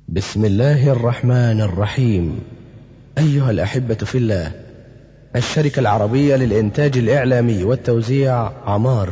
بسم الله الرحمن الرحيم أيها الأحبة في الله الشركة العربية للإنتاج الإعلامي والتوزيع عمار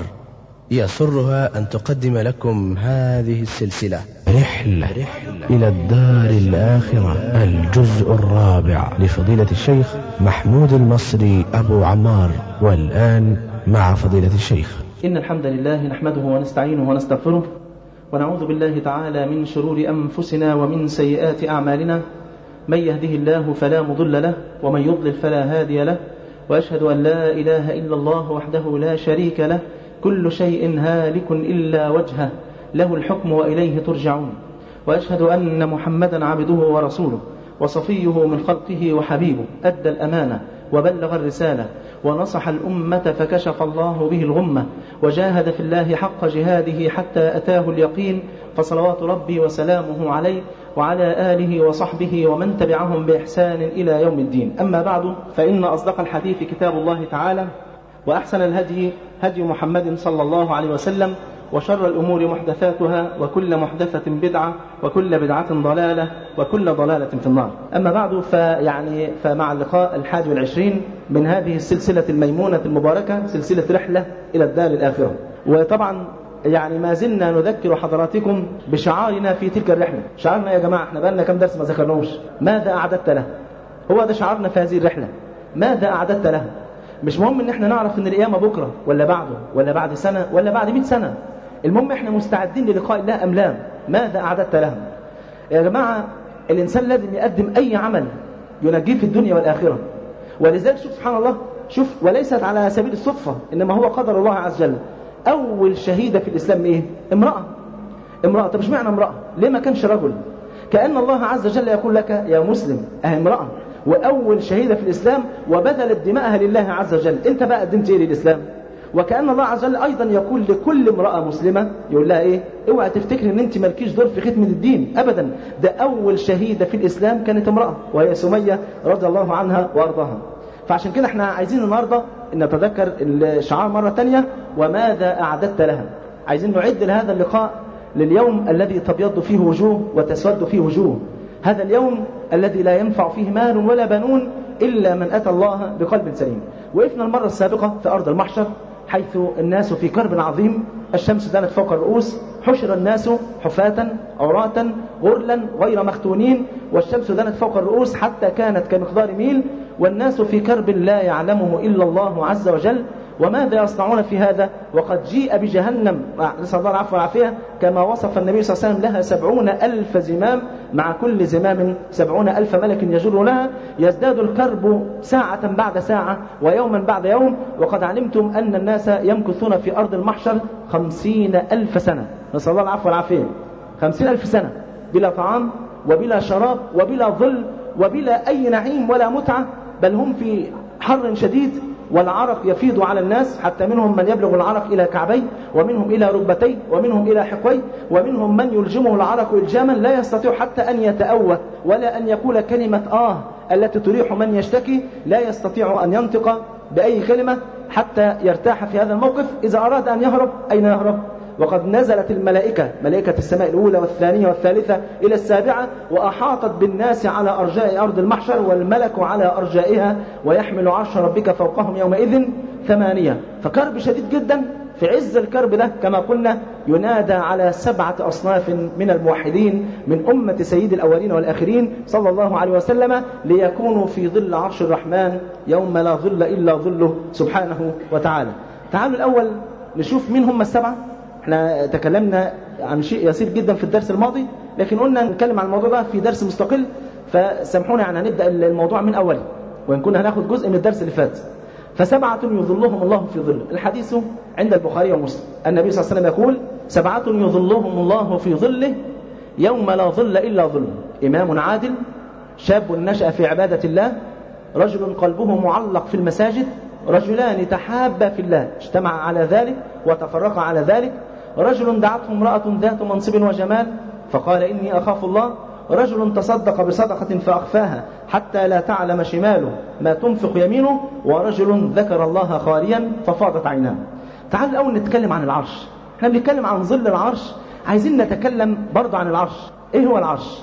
يسرها أن تقدم لكم هذه السلسلة رحلة, رحلة إلى الدار الآخرة الجزء الرابع لفضيلة الشيخ محمود المصري أبو عمار والآن مع فضيلة الشيخ إن الحمد لله نحمده ونستعينه ونستغفره ونعوذ بالله تعالى من شرور أنفسنا ومن سيئات أعمالنا من يهده الله فلا مضل له ومن يضلل فلا هادي له وأشهد أن لا إله إلا الله وحده لا شريك له كل شيء هالك إلا وجهه له الحكم وإليه ترجعون وأشهد أن محمدا عبده ورسوله وصفيه من خلقه وحبيبه أدى الأمانة وبلغ الرسالة ونصح الأمة فكشف الله به الغمة وجاهد في الله حق جهاده حتى أتاه اليقين فصلوات ربي وسلامه عليه وعلى آله وصحبه ومن تبعهم بإحسان إلى يوم الدين أما بعد فإن أصدق الحديث كتاب الله تعالى وأحسن الهدي هدي محمد صلى الله عليه وسلم وشر الأمور محدثاتها وكل محدثة بدعة وكل بدعة ضلالة وكل ضلالة في النار أما بعد فيعني فمع اللقاء الحادي والعشرين من هذه السلسلة الميمونة المباركة سلسلة رحلة إلى الدار الآخرة وطبعا يعني ما زلنا نذكر حضراتكم بشعارنا في تلك الرحلة شعارنا يا جماعة احنا بقالنا كم درس ما ذكرناهوش ماذا أعددت له هو ده شعارنا في هذه الرحلة ماذا أعددت له مش مهم ان احنا نعرف ان القيامة بكرة ولا بعده ولا بعد سنة ولا بعد 100 سنة المهم احنا مستعدين للقاء الله ام لا ماذا اعددت لهم يا جماعة الانسان لازم يقدم اي عمل ينجيه في الدنيا والاخرة ولذلك شوف سبحان الله شوف وليست على سبيل الصدفة انما هو قدر الله عز وجل اول شهيدة في الاسلام ايه امرأة امرأة طب مش معنى امرأة ليه ما كانش رجل كأن الله عز وجل يقول لك يا مسلم اه امرأة وأول شهيدة في الإسلام وبذلت دماءها لله عز وجل أنت بقى قدمت إيه للإسلام وكأن الله عز وجل أيضا يقول لكل امرأة مسلمة يقول لها إيه اوعى تفتكر ان انت مالكيش دور في ختم الدين ابدا ده اول شهيدة في الاسلام كانت امرأة وهي سمية رضي الله عنها وارضاها فعشان كده احنا عايزين النهاردة ان نتذكر الشعار مرة تانية وماذا اعددت لها عايزين نعد لهذا اللقاء لليوم الذي تبيض فيه وجوه وتسود فيه وجوه هذا اليوم الذي لا ينفع فيه مال ولا بنون إلا من أتى الله بقلب سليم وقفنا المرة السابقة في أرض المحشر حيث الناس في كرب عظيم الشمس دانت فوق الرؤوس حشر الناس حفاة عراة غرلا غير مختونين والشمس دانت فوق الرؤوس حتى كانت كمقدار ميل والناس في كرب لا يعلمه إلا الله عز وجل وماذا يصنعون في هذا وقد جيء بجهنم نسأل الله العفو والعافية كما وصف النبي صلى الله عليه وسلم لها سبعون ألف زمام مع كل زمام سبعون ألف ملك يجر لها يزداد الكرب ساعة بعد ساعة ويوما بعد يوم وقد علمتم أن الناس يمكثون في أرض المحشر خمسين ألف سنة نسأل الله العفو والعافية خمسين ألف سنة بلا طعام وبلا شراب وبلا ظل وبلا أي نعيم ولا متعة بل هم في حر شديد والعرق يفيض على الناس حتى منهم من يبلغ العرق إلى كعبيه ومنهم إلى ركبتيه ومنهم إلى حقويه ومنهم من يلجمه العرق إلجاما لا يستطيع حتى أن يتأوه ولا أن يقول كلمة آه التي تريح من يشتكي لا يستطيع أن ينطق بأي كلمة حتى يرتاح في هذا الموقف إذا أراد أن يهرب أين يهرب وقد نزلت الملائكة ملائكة السماء الأولى والثانية والثالثة إلى السابعة وأحاطت بالناس على أرجاء أرض المحشر والملك على أرجائها ويحمل عرش ربك فوقهم يومئذ ثمانية فكرب شديد جدا في عز الكرب ده كما قلنا ينادى على سبعة أصناف من الموحدين من أمة سيد الأولين والآخرين صلى الله عليه وسلم ليكونوا في ظل عرش الرحمن يوم لا ظل إلا ظله سبحانه وتعالى تعالوا الأول نشوف مين هم السبعة احنا تكلمنا عن شيء يسير جدا في الدرس الماضي لكن قلنا نتكلم عن الموضوع ده في درس مستقل فسامحونا يعني هنبدأ الموضوع من أوله وإن كنا هناخد جزء من الدرس اللي فات فسبعة يظلهم الله في ظله الحديث عند البخاري ومسلم النبي صلى الله عليه وسلم يقول سبعة يظلهم الله في ظله يوم لا ظل إلا ظله إمام عادل شاب نشأ في عبادة الله رجل قلبه معلق في المساجد رجلان تحابا في الله اجتمع على ذلك وتفرقا على ذلك رجل دعته امرأة ذات منصب وجمال فقال إني أخاف الله رجل تصدق بصدقة فأخفاها حتى لا تعلم شماله ما تنفق يمينه ورجل ذكر الله خاليا ففاضت عيناه تعال الأول نتكلم عن العرش احنا بنتكلم عن ظل العرش عايزين نتكلم برضه عن العرش ايه هو العرش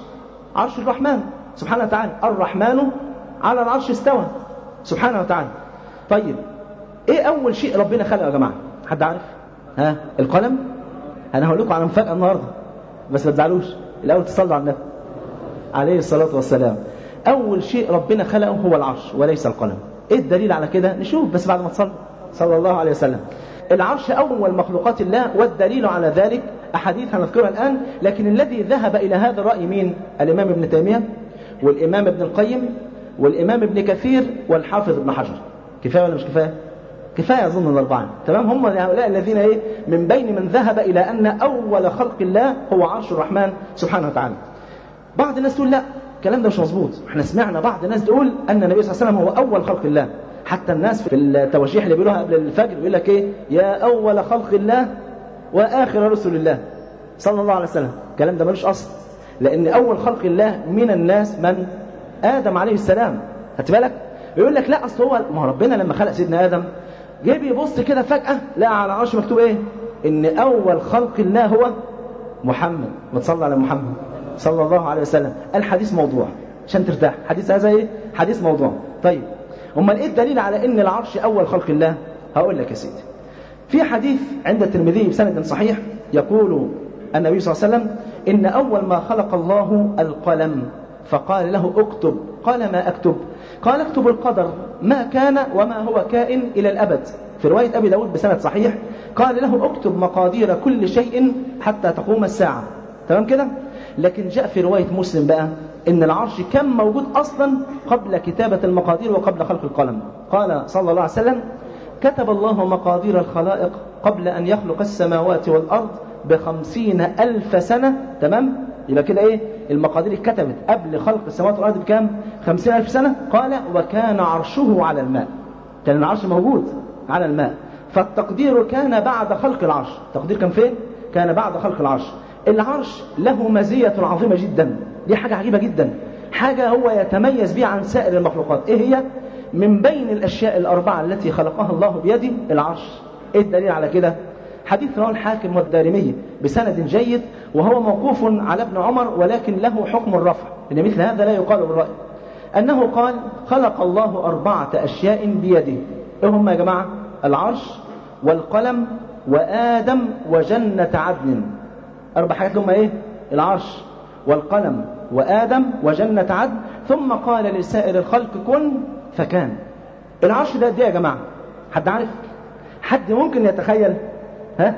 عرش الرحمن سبحانه وتعالى الرحمن على العرش استوى سبحانه وتعالى طيب ايه اول شيء ربنا خلقه يا جماعه حد عارف ها القلم انا هقول لكم على مفاجاه النهارده بس ما تزعلوش الاول تصلوا على النبي عليه الصلاه والسلام اول شيء ربنا خلقه هو العرش وليس القلم ايه الدليل على كده نشوف بس بعد ما تصلي صلى الله عليه وسلم العرش أول مخلوقات الله والدليل على ذلك أحاديث هنذكرها الآن لكن الذي ذهب إلى هذا الرأي مين الإمام ابن تيمية والإمام ابن القيم والإمام ابن كثير والحافظ ابن حجر كفاية ولا مش كفاية كفاية أظن الأربعة تمام هم هؤلاء الذين إيه من بين من ذهب إلى أن أول خلق الله هو عرش الرحمن سبحانه وتعالى بعض الناس تقول لا الكلام ده مش مظبوط احنا سمعنا بعض الناس تقول أن النبي صلى الله عليه وسلم هو أول خلق الله حتى الناس في التواشيح اللي بيقولوها قبل الفجر يقول لك ايه يا اول خلق الله واخر رسل الله صلى الله عليه وسلم الكلام ده ملوش اصل لان اول خلق الله من الناس من ادم عليه السلام خدت بالك يقول لك لا اصل هو ما ربنا لما خلق سيدنا ادم جه بيبص كده فجاه لقى على العرش مكتوب ايه ان اول خلق الله هو محمد ما تصلى على محمد صلى الله عليه وسلم الحديث موضوع عشان ترتاح حديث هذا ايه حديث موضوع طيب امال ايه الدليل على ان العرش اول خلق الله هقول لك يا سيدي في حديث عند الترمذي بسند صحيح يقول النبي صلى الله عليه وسلم ان اول ما خلق الله القلم فقال له اكتب قال ما اكتب قال اكتب القدر ما كان وما هو كائن الى الابد في روايه ابي داود بسند صحيح قال له اكتب مقادير كل شيء حتى تقوم الساعه تمام كده لكن جاء في روايه مسلم بقى ان العرش كان موجود اصلا قبل كتابة المقادير وقبل خلق القلم قال صلى الله عليه وسلم كتب الله مقادير الخلائق قبل ان يخلق السماوات والارض بخمسين الف سنة تمام يبقى كده ايه المقادير اتكتبت قبل خلق السماوات والارض بكام خمسين الف سنة قال وكان عرشه على الماء كان العرش موجود على الماء فالتقدير كان بعد خلق العرش التقدير كان فين كان بعد خلق العرش العرش له مزية عظيمة جدا دي حاجة عجيبة جدا حاجة هو يتميز بها عن سائر المخلوقات ايه هي من بين الاشياء الاربعة التي خلقها الله بيده العرش ايه الدليل على كده حديث رواه الحاكم والدارمي بسند جيد وهو موقوف على ابن عمر ولكن له حكم الرفع لان مثل هذا لا يقال بالرأي انه قال خلق الله اربعة اشياء بيده ايه هم يا جماعة العرش والقلم وادم وجنة عدن اربع حاجات هم ايه العرش والقلم وآدم وجنة عدن ثم قال لسائر الخلق كن فكان العرش ده قد ايه يا جماعة حد عارف حد ممكن يتخيل ها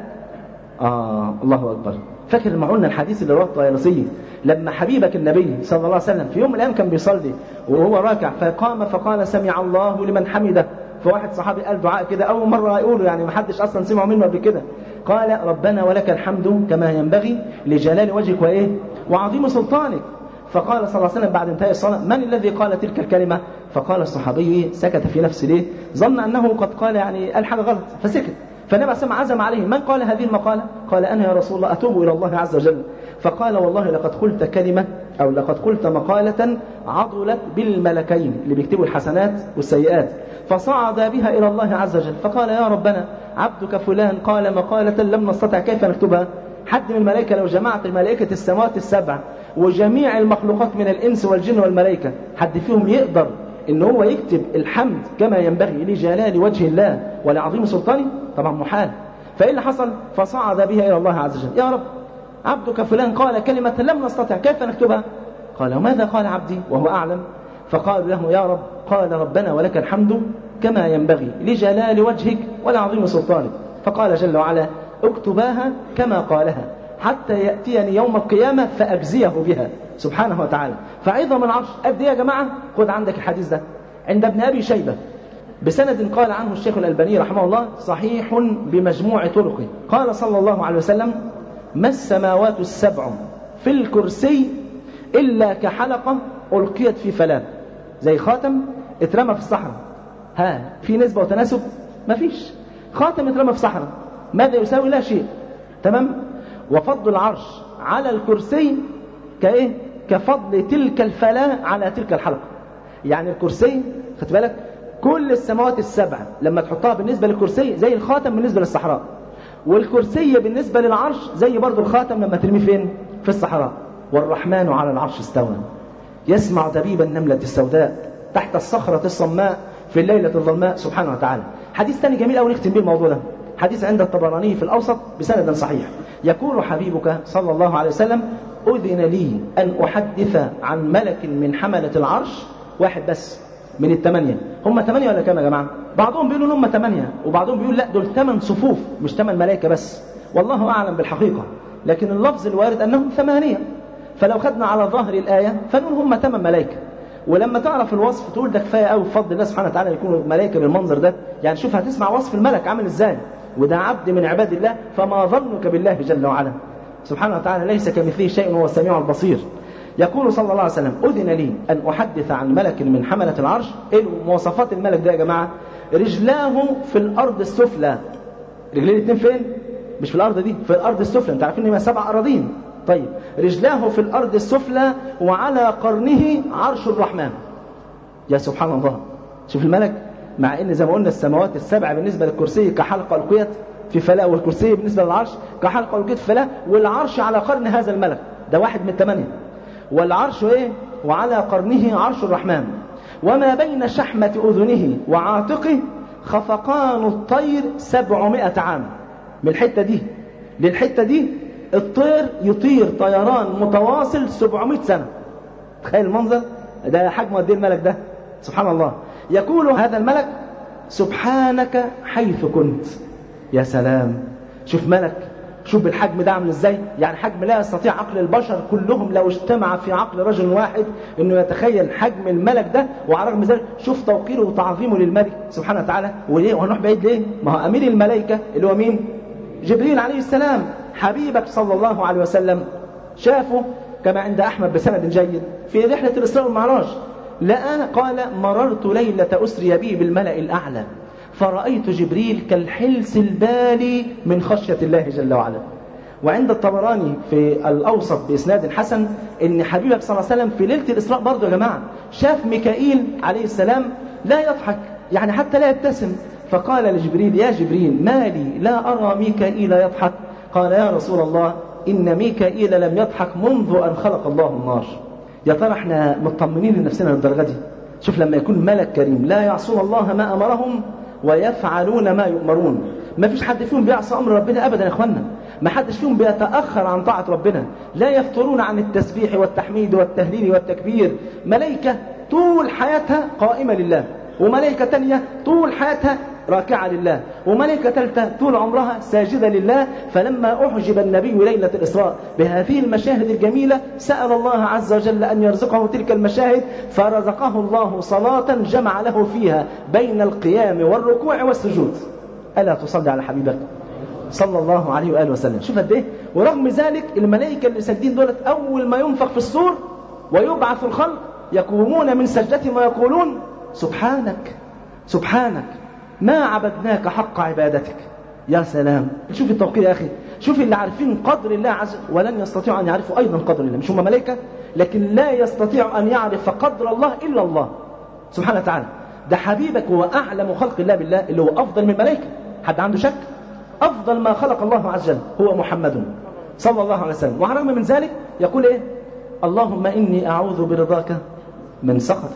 آه الله أكبر فاكر لما قلنا الحديث اللي رواه الطيالسي لما حبيبك النبي صلى الله عليه وسلم في يوم من الأيام كان بيصلي وهو راكع فقام فقال سمع الله لمن حمده فواحد صحابي قال دعاء كده أول مرة يقوله يعني ما حدش أصلا سمعه منه قبل كده قال ربنا ولك الحمد كما ينبغي لجلال وجهك وإيه وعظيم سلطانك فقال صلى الله عليه وسلم بعد انتهاء الصلاة من الذي قال تلك الكلمة فقال الصحابي سكت في نفسه ليه ظن أنه قد قال يعني قال حاجة غلط فسكت فالنبي عليه عزم عليه من قال هذه المقالة قال أنا يا رسول الله أتوب إلى الله عز وجل فقال والله لقد قلت كلمة أو لقد قلت مقالة عضلت بالملكين اللي بيكتبوا الحسنات والسيئات فصعد بها إلى الله عز وجل فقال يا ربنا عبدك فلان قال مقالة لم نستطع كيف نكتبها حد من الملائكة لو جمعت ملائكة السماوات السبع وجميع المخلوقات من الإنس والجن والملائكة حد فيهم يقدر إن هو يكتب الحمد كما ينبغي لجلال وجه الله ولعظيم سلطانه طبعا محال فإيه اللي حصل فصعد بها إلى الله عز وجل يا رب عبدك فلان قال كلمة لم نستطع كيف نكتبها قال وماذا قال عبدي وهو أعلم فقال له يا رب قال ربنا ولك الحمد كما ينبغي لجلال وجهك ولعظيم سلطانك فقال جل وعلا اكتباها كما قالها حتى يأتيني يوم القيامة فأجزيه بها سبحانه وتعالى فعظم العرش قد ايه يا جماعة خد عندك الحديث ده عند ابن أبي شيبة بسند قال عنه الشيخ الألباني رحمه الله صحيح بمجموع طرقه قال صلى الله عليه وسلم ما السماوات السبع في الكرسي إلا كحلقة ألقيت في فلاة زي خاتم اترمى في الصحراء ها في نسبة وتناسب مفيش خاتم اترمى في صحراء ماذا يساوي لا شيء تمام وفضل العرش على الكرسي كايه كفضل تلك الفلاة على تلك الحلقة يعني الكرسي خد بالك كل السماوات السبع لما تحطها بالنسبة للكرسي زي الخاتم بالنسبة للصحراء والكرسي بالنسبة للعرش زي برضو الخاتم لما ترميه فين في الصحراء والرحمن على العرش استوى يسمع دبيب النملة السوداء تحت الصخرة الصماء في الليلة الظلماء سبحانه وتعالى حديث ثاني جميل أوي نختم به الموضوع ده حديث عند الطبراني في الأوسط بسند صحيح يقول حبيبك صلى الله عليه وسلم أذن لي أن أحدث عن ملك من حملة العرش واحد بس من الثمانية هم ثمانية ولا كام يا جماعة بعضهم بيقولوا هم ثمانية وبعضهم بيقول لا دول ثمان صفوف مش ثمان ملائكة بس والله أعلم بالحقيقة لكن اللفظ الوارد أنهم ثمانية فلو خدنا على ظاهر الآية فنقول هم ثمان ملائكة ولما تعرف الوصف تقول ده كفايه قوي بفضل الله سبحانه وتعالى يكونوا ملائكه بالمنظر ده يعني شوف هتسمع وصف الملك عامل ازاي وده عبد من عباد الله فما ظنك بالله جل وعلا سبحانه وتعالى ليس كمثله شيء وهو السميع البصير يقول صلى الله عليه وسلم أذن لي أن أحدث عن ملك من حملة العرش إيه مواصفات الملك ده يا جماعة رجلاه في الأرض السفلى رجلين الاثنين فين مش في الأرض دي في الأرض السفلى انت عارفين ان هي سبع أراضين طيب رجلاه في الأرض السفلى وعلى قرنه عرش الرحمن يا سبحان الله شوف الملك مع ان زي ما قلنا السماوات السبع بالنسبة للكرسي كحلقة القيت في فلاة والكرسي بالنسبة للعرش كحلقة القيت في فلاة والعرش على قرن هذا الملك ده واحد من الثمانية والعرش ايه وعلى قرنه عرش الرحمن وما بين شحمة أذنه وعاتقه خفقان الطير سبعمائة عام من الحتة دي للحتة دي الطير يطير طيران متواصل 700 سنة تخيل المنظر ده حجم قد ايه الملك ده سبحان الله يقول هذا الملك سبحانك حيث كنت يا سلام شوف ملك شوف الحجم ده عامل ازاي يعني حجم لا يستطيع عقل البشر كلهم لو اجتمع في عقل رجل واحد انه يتخيل حجم الملك ده وعلى رغم ذلك شوف توقيره وتعظيمه للملك سبحانه وتعالى وليه وهنروح بعيد ليه ما هو امير الملائكه اللي هو مين جبريل عليه السلام حبيبك صلى الله عليه وسلم شافه كما عند أحمد بسند جيد في رحلة الإسراء والمعراج لقى قال مررت ليلة أسري بي بالملأ الأعلى فرأيت جبريل كالحلس البالي من خشية الله جل وعلا وعند الطبراني في الأوسط بإسناد حسن إن حبيبك صلى الله عليه وسلم في ليلة الإسراء برضه يا جماعة شاف ميكائيل عليه السلام لا يضحك يعني حتى لا يبتسم فقال لجبريل يا جبريل ما لي لا أرى ميكائيل يضحك قال يا رسول الله إن ميكائيل لم يضحك منذ أن خلق الله النار يا ترى احنا مطمنين لنفسنا للدرجة دي شوف لما يكون ملك كريم لا يعصون الله ما أمرهم ويفعلون ما يؤمرون ما فيش حد فيهم بيعصى أمر ربنا أبدا يا إخوانا ما حدش فيهم بيتأخر عن طاعة ربنا لا يفترون عن التسبيح والتحميد والتهليل والتكبير ملائكة طول حياتها قائمة لله وملائكة تانية طول حياتها راكعة لله وملكة ثالثة طول عمرها ساجدة لله فلما أحجب النبي ليلة الإسراء بهذه المشاهد الجميلة سأل الله عز وجل أن يرزقه تلك المشاهد فرزقه الله صلاة جمع له فيها بين القيام والركوع والسجود ألا تصلي على حبيبك صلى الله عليه وآله وسلم شوف قد ايه ورغم ذلك الملائكة اللي ساجدين دولت أول ما ينفخ في الصور ويبعث الخلق يقومون من سجدتهم ويقولون سبحانك سبحانك ما عبدناك حق عبادتك يا سلام شوف التوقير يا أخي شوف اللي عارفين قدر الله عز وجل ولن يستطيعوا أن يعرفوا أيضا قدر الله مش هم ملائكة لكن لا يستطيع أن يعرف قدر الله إلا الله سبحانه وتعالى ده حبيبك هو أعلم خلق الله بالله اللي هو أفضل من الملائكة حد عنده شك أفضل ما خلق الله عز وجل هو محمد صلى الله عليه وسلم وعلى الرغم من ذلك يقول إيه اللهم إني أعوذ برضاك من سخطك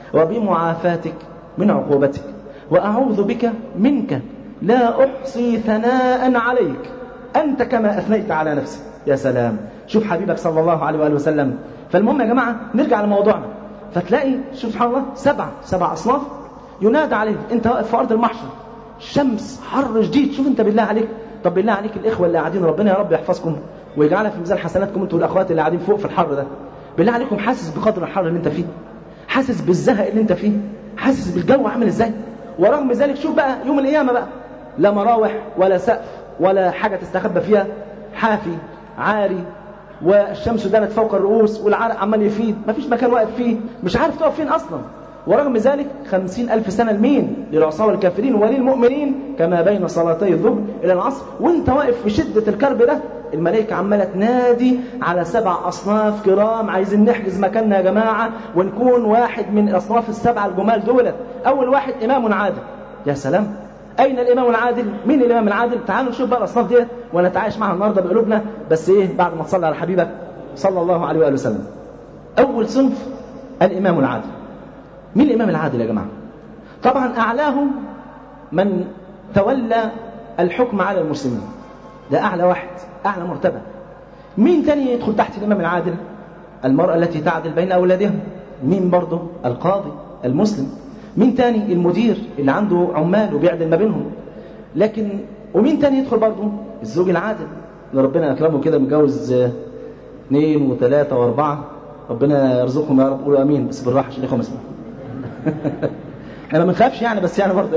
وبمعافاتك من عقوبتك وأعوذ بك منك لا أحصي ثناء عليك أنت كما أثنيت على نفسك يا سلام شوف حبيبك صلى الله عليه وآله وسلم فالمهم يا جماعة نرجع لموضوعنا فتلاقي شوف سبحان الله سبع سبع أصناف ينادى عليك أنت واقف في أرض المحشر شمس حر شديد شوف أنت بالله عليك طب بالله عليك الإخوة اللي قاعدين ربنا يا رب يحفظكم ويجعلها في ميزان حسناتكم أنتوا والأخوات اللي قاعدين فوق في الحر ده بالله عليكم حاسس بقدر الحر اللي أنت فيه حاسس بالزهق اللي أنت فيه حاسس بالجو عامل إزاي ورغم ذلك شوف بقى يوم القيامة بقى لا مراوح ولا سقف ولا حاجة تستخبى فيها حافي عاري والشمس دانت فوق الرؤوس والعرق عمال يفيد مفيش مكان واقف فيه مش عارف تقف فين أصلا ورغم ذلك خمسين ألف سنة لمين للعصاة والكافرين وللمؤمنين كما بين صلاتي الظهر إلى العصر وانت واقف في شدة الكرب ده الملائكة عمالة تنادي على سبع أصناف كرام عايزين نحجز مكاننا يا جماعة ونكون واحد من الأصناف السبعة الجمال دولت أول واحد إمام عادل يا سلام أين الإمام العادل؟ مين الإمام العادل؟ تعالوا نشوف بقى الأصناف ديت ونتعايش معها النهاردة بقلوبنا بس إيه بعد ما تصلي على حبيبك صلى الله عليه وآله وسلم أول صنف الإمام العادل مين الإمام العادل يا جماعة طبعا أعلاهم من تولى الحكم على المسلمين ده أعلى واحد أعلى مرتبة مين تاني يدخل تحت الإمام العادل المرأة التي تعدل بين أولادها مين برضه القاضي المسلم مين تاني المدير اللي عنده عمال وبيعدل ما بينهم لكن ومين تاني يدخل برضه الزوج العادل اللي ربنا أكرمه كده متجوز اثنين وثلاثة وأربعة ربنا يرزقهم يا رب قولوا امين بس بالراحه عشان الاخوه مسموع احنا ما بنخافش يعني بس يعني برضه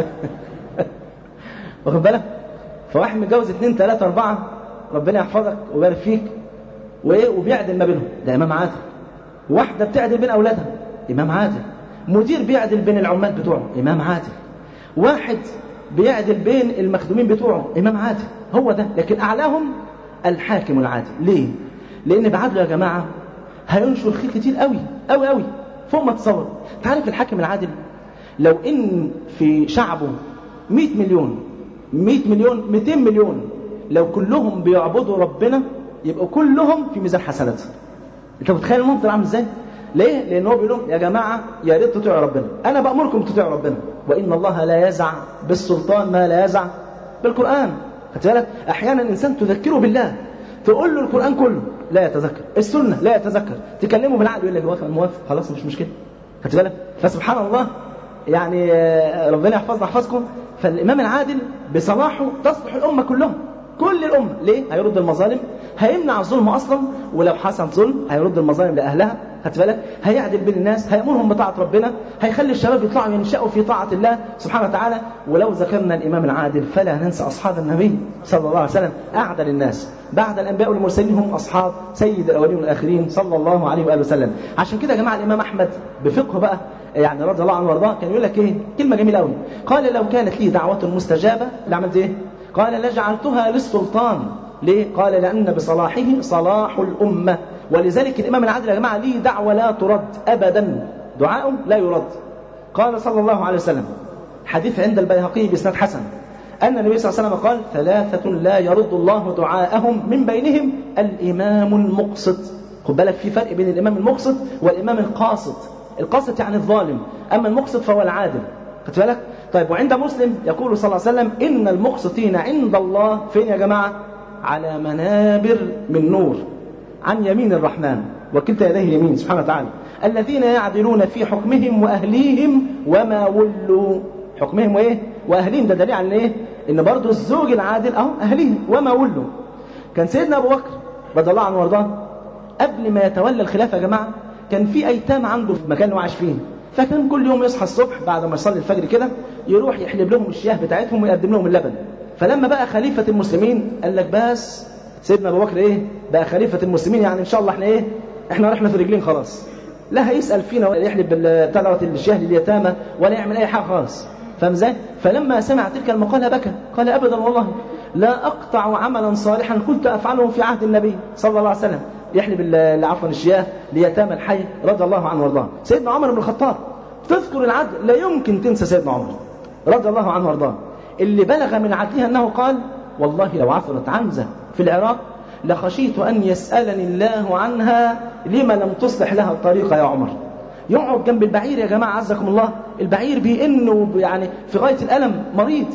واخد بالك فواحد متجوز اثنين ثلاثة أربعة ربنا يحفظك ويبارك فيك وإيه وبيعدل ما بينهم ده إمام عادل واحدة بتعدل بين أولادها إمام عادل مدير بيعدل بين العمال بتوعه إمام عادل واحد بيعدل بين المخدومين بتوعه إمام عادل هو ده لكن أعلاهم الحاكم العادل ليه؟ لأن بعدله يا جماعة هينشر خير كتير قوي قوي قوي فوق ما تصور تعرف الحاكم العادل لو ان في شعبه 100 مليون 100 مليون 200 مليون لو كلهم بيعبدوا ربنا يبقوا كلهم في ميزان حسناتهم انت متخيل المنظر عامل ازاي ليه لان هو بيقول لهم يا جماعه يا ريت تطيعوا ربنا انا بامركم تطيعوا ربنا وان الله لا يزع بالسلطان ما لا يزع بالقران خدت بالك احيانا الانسان تذكره بالله تقول له القرآن كله لا يتذكر السنة لا يتذكر تكلمه بالعقل يقول لك موافق موافق خلاص مش مشكلة خدت بالك فسبحان الله يعني ربنا يحفظنا يحفظكم فالإمام العادل بصلاحه تصلح الأمة كلهم كل الأمة ليه؟ هيرد المظالم هيمنع الظلم أصلا ولو حصل ظلم هيرد المظالم لأهلها خدت بالك هيعدل بين الناس هيأمرهم بطاعة ربنا هيخلي الشباب يطلعوا ينشأوا في طاعة الله سبحانه وتعالى ولو ذكرنا الإمام العادل فلا ننسى أصحاب النبي صلى الله عليه وسلم أعدل الناس بعد الأنبياء والمرسلين هم أصحاب سيد الأولين والآخرين صلى الله عليه وآله وسلم عشان كده يا جماعة الإمام أحمد بفقه بقى يعني رضي الله عنه وارضاه كان يقول لك ايه كلمه جميله قوي قال لو كانت لي دعوه مستجابه لعملت ايه قال لجعلتها للسلطان ليه قال لان بصلاحه صلاح الامه ولذلك الامام العادل يا جماعه ليه دعوه لا ترد ابدا دعاء لا يرد قال صلى الله عليه وسلم حديث عند البيهقي باسناد حسن أن النبي صلى الله عليه وسلم قال ثلاثة لا يرد الله دعاءهم من بينهم الإمام المقسط خد بالك في فرق بين الإمام المقسط والإمام القاسط القاسط يعني الظالم أما المقسط فهو العادل خدت بالك طيب وعند مسلم يقول صلى الله عليه وسلم إن المقسطين عند الله فين يا جماعة على منابر من نور عن يمين الرحمن وكلتا يديه يمين سبحانه وتعالى الذين يعدلون في حكمهم وأهليهم وما ولوا حكمهم وإيه وأهليهم ده دليل على إيه إن برضه الزوج العادل أهو أهليهم وما ولوا كان سيدنا أبو بكر رضي الله عنه وارضاه قبل ما يتولى الخلافة يا جماعة كان في أيتام عنده في مكان اللي عايش فيه فكان كل يوم يصحى الصبح بعد ما يصلي الفجر كده يروح يحلب لهم الشياه بتاعتهم ويقدم لهم اللبن فلما بقى خليفة المسلمين قال لك بس سيدنا أبو بكر إيه بقى خليفة المسلمين يعني إن شاء الله إحنا إيه إحنا رحنا في رجلين خلاص لا هيسأل فينا ولا يحلب بتاعة الشياه لليتامى ولا يعمل أي حاجة خالص فاهم ازاي؟ فلما سمع تلك المقالة بكى قال أبدا والله لا أقطع عملا صالحا كنت أفعله في عهد النبي صلى الله عليه وسلم يحلب عفوا الشياه ليتامى الحي رضي الله عنه وارضاه سيدنا عمر بن الخطاب تذكر العدل لا يمكن تنسى سيدنا عمر رضي الله عنه وارضاه اللي بلغ من عدلها أنه قال والله لو عثرت عنزة في العراق لخشيت أن يسألني الله عنها لما لم تصلح لها الطريق يا عمر يقعد جنب البعير يا جماعة عزكم الله البعير بيئن يعني في غاية الألم مريض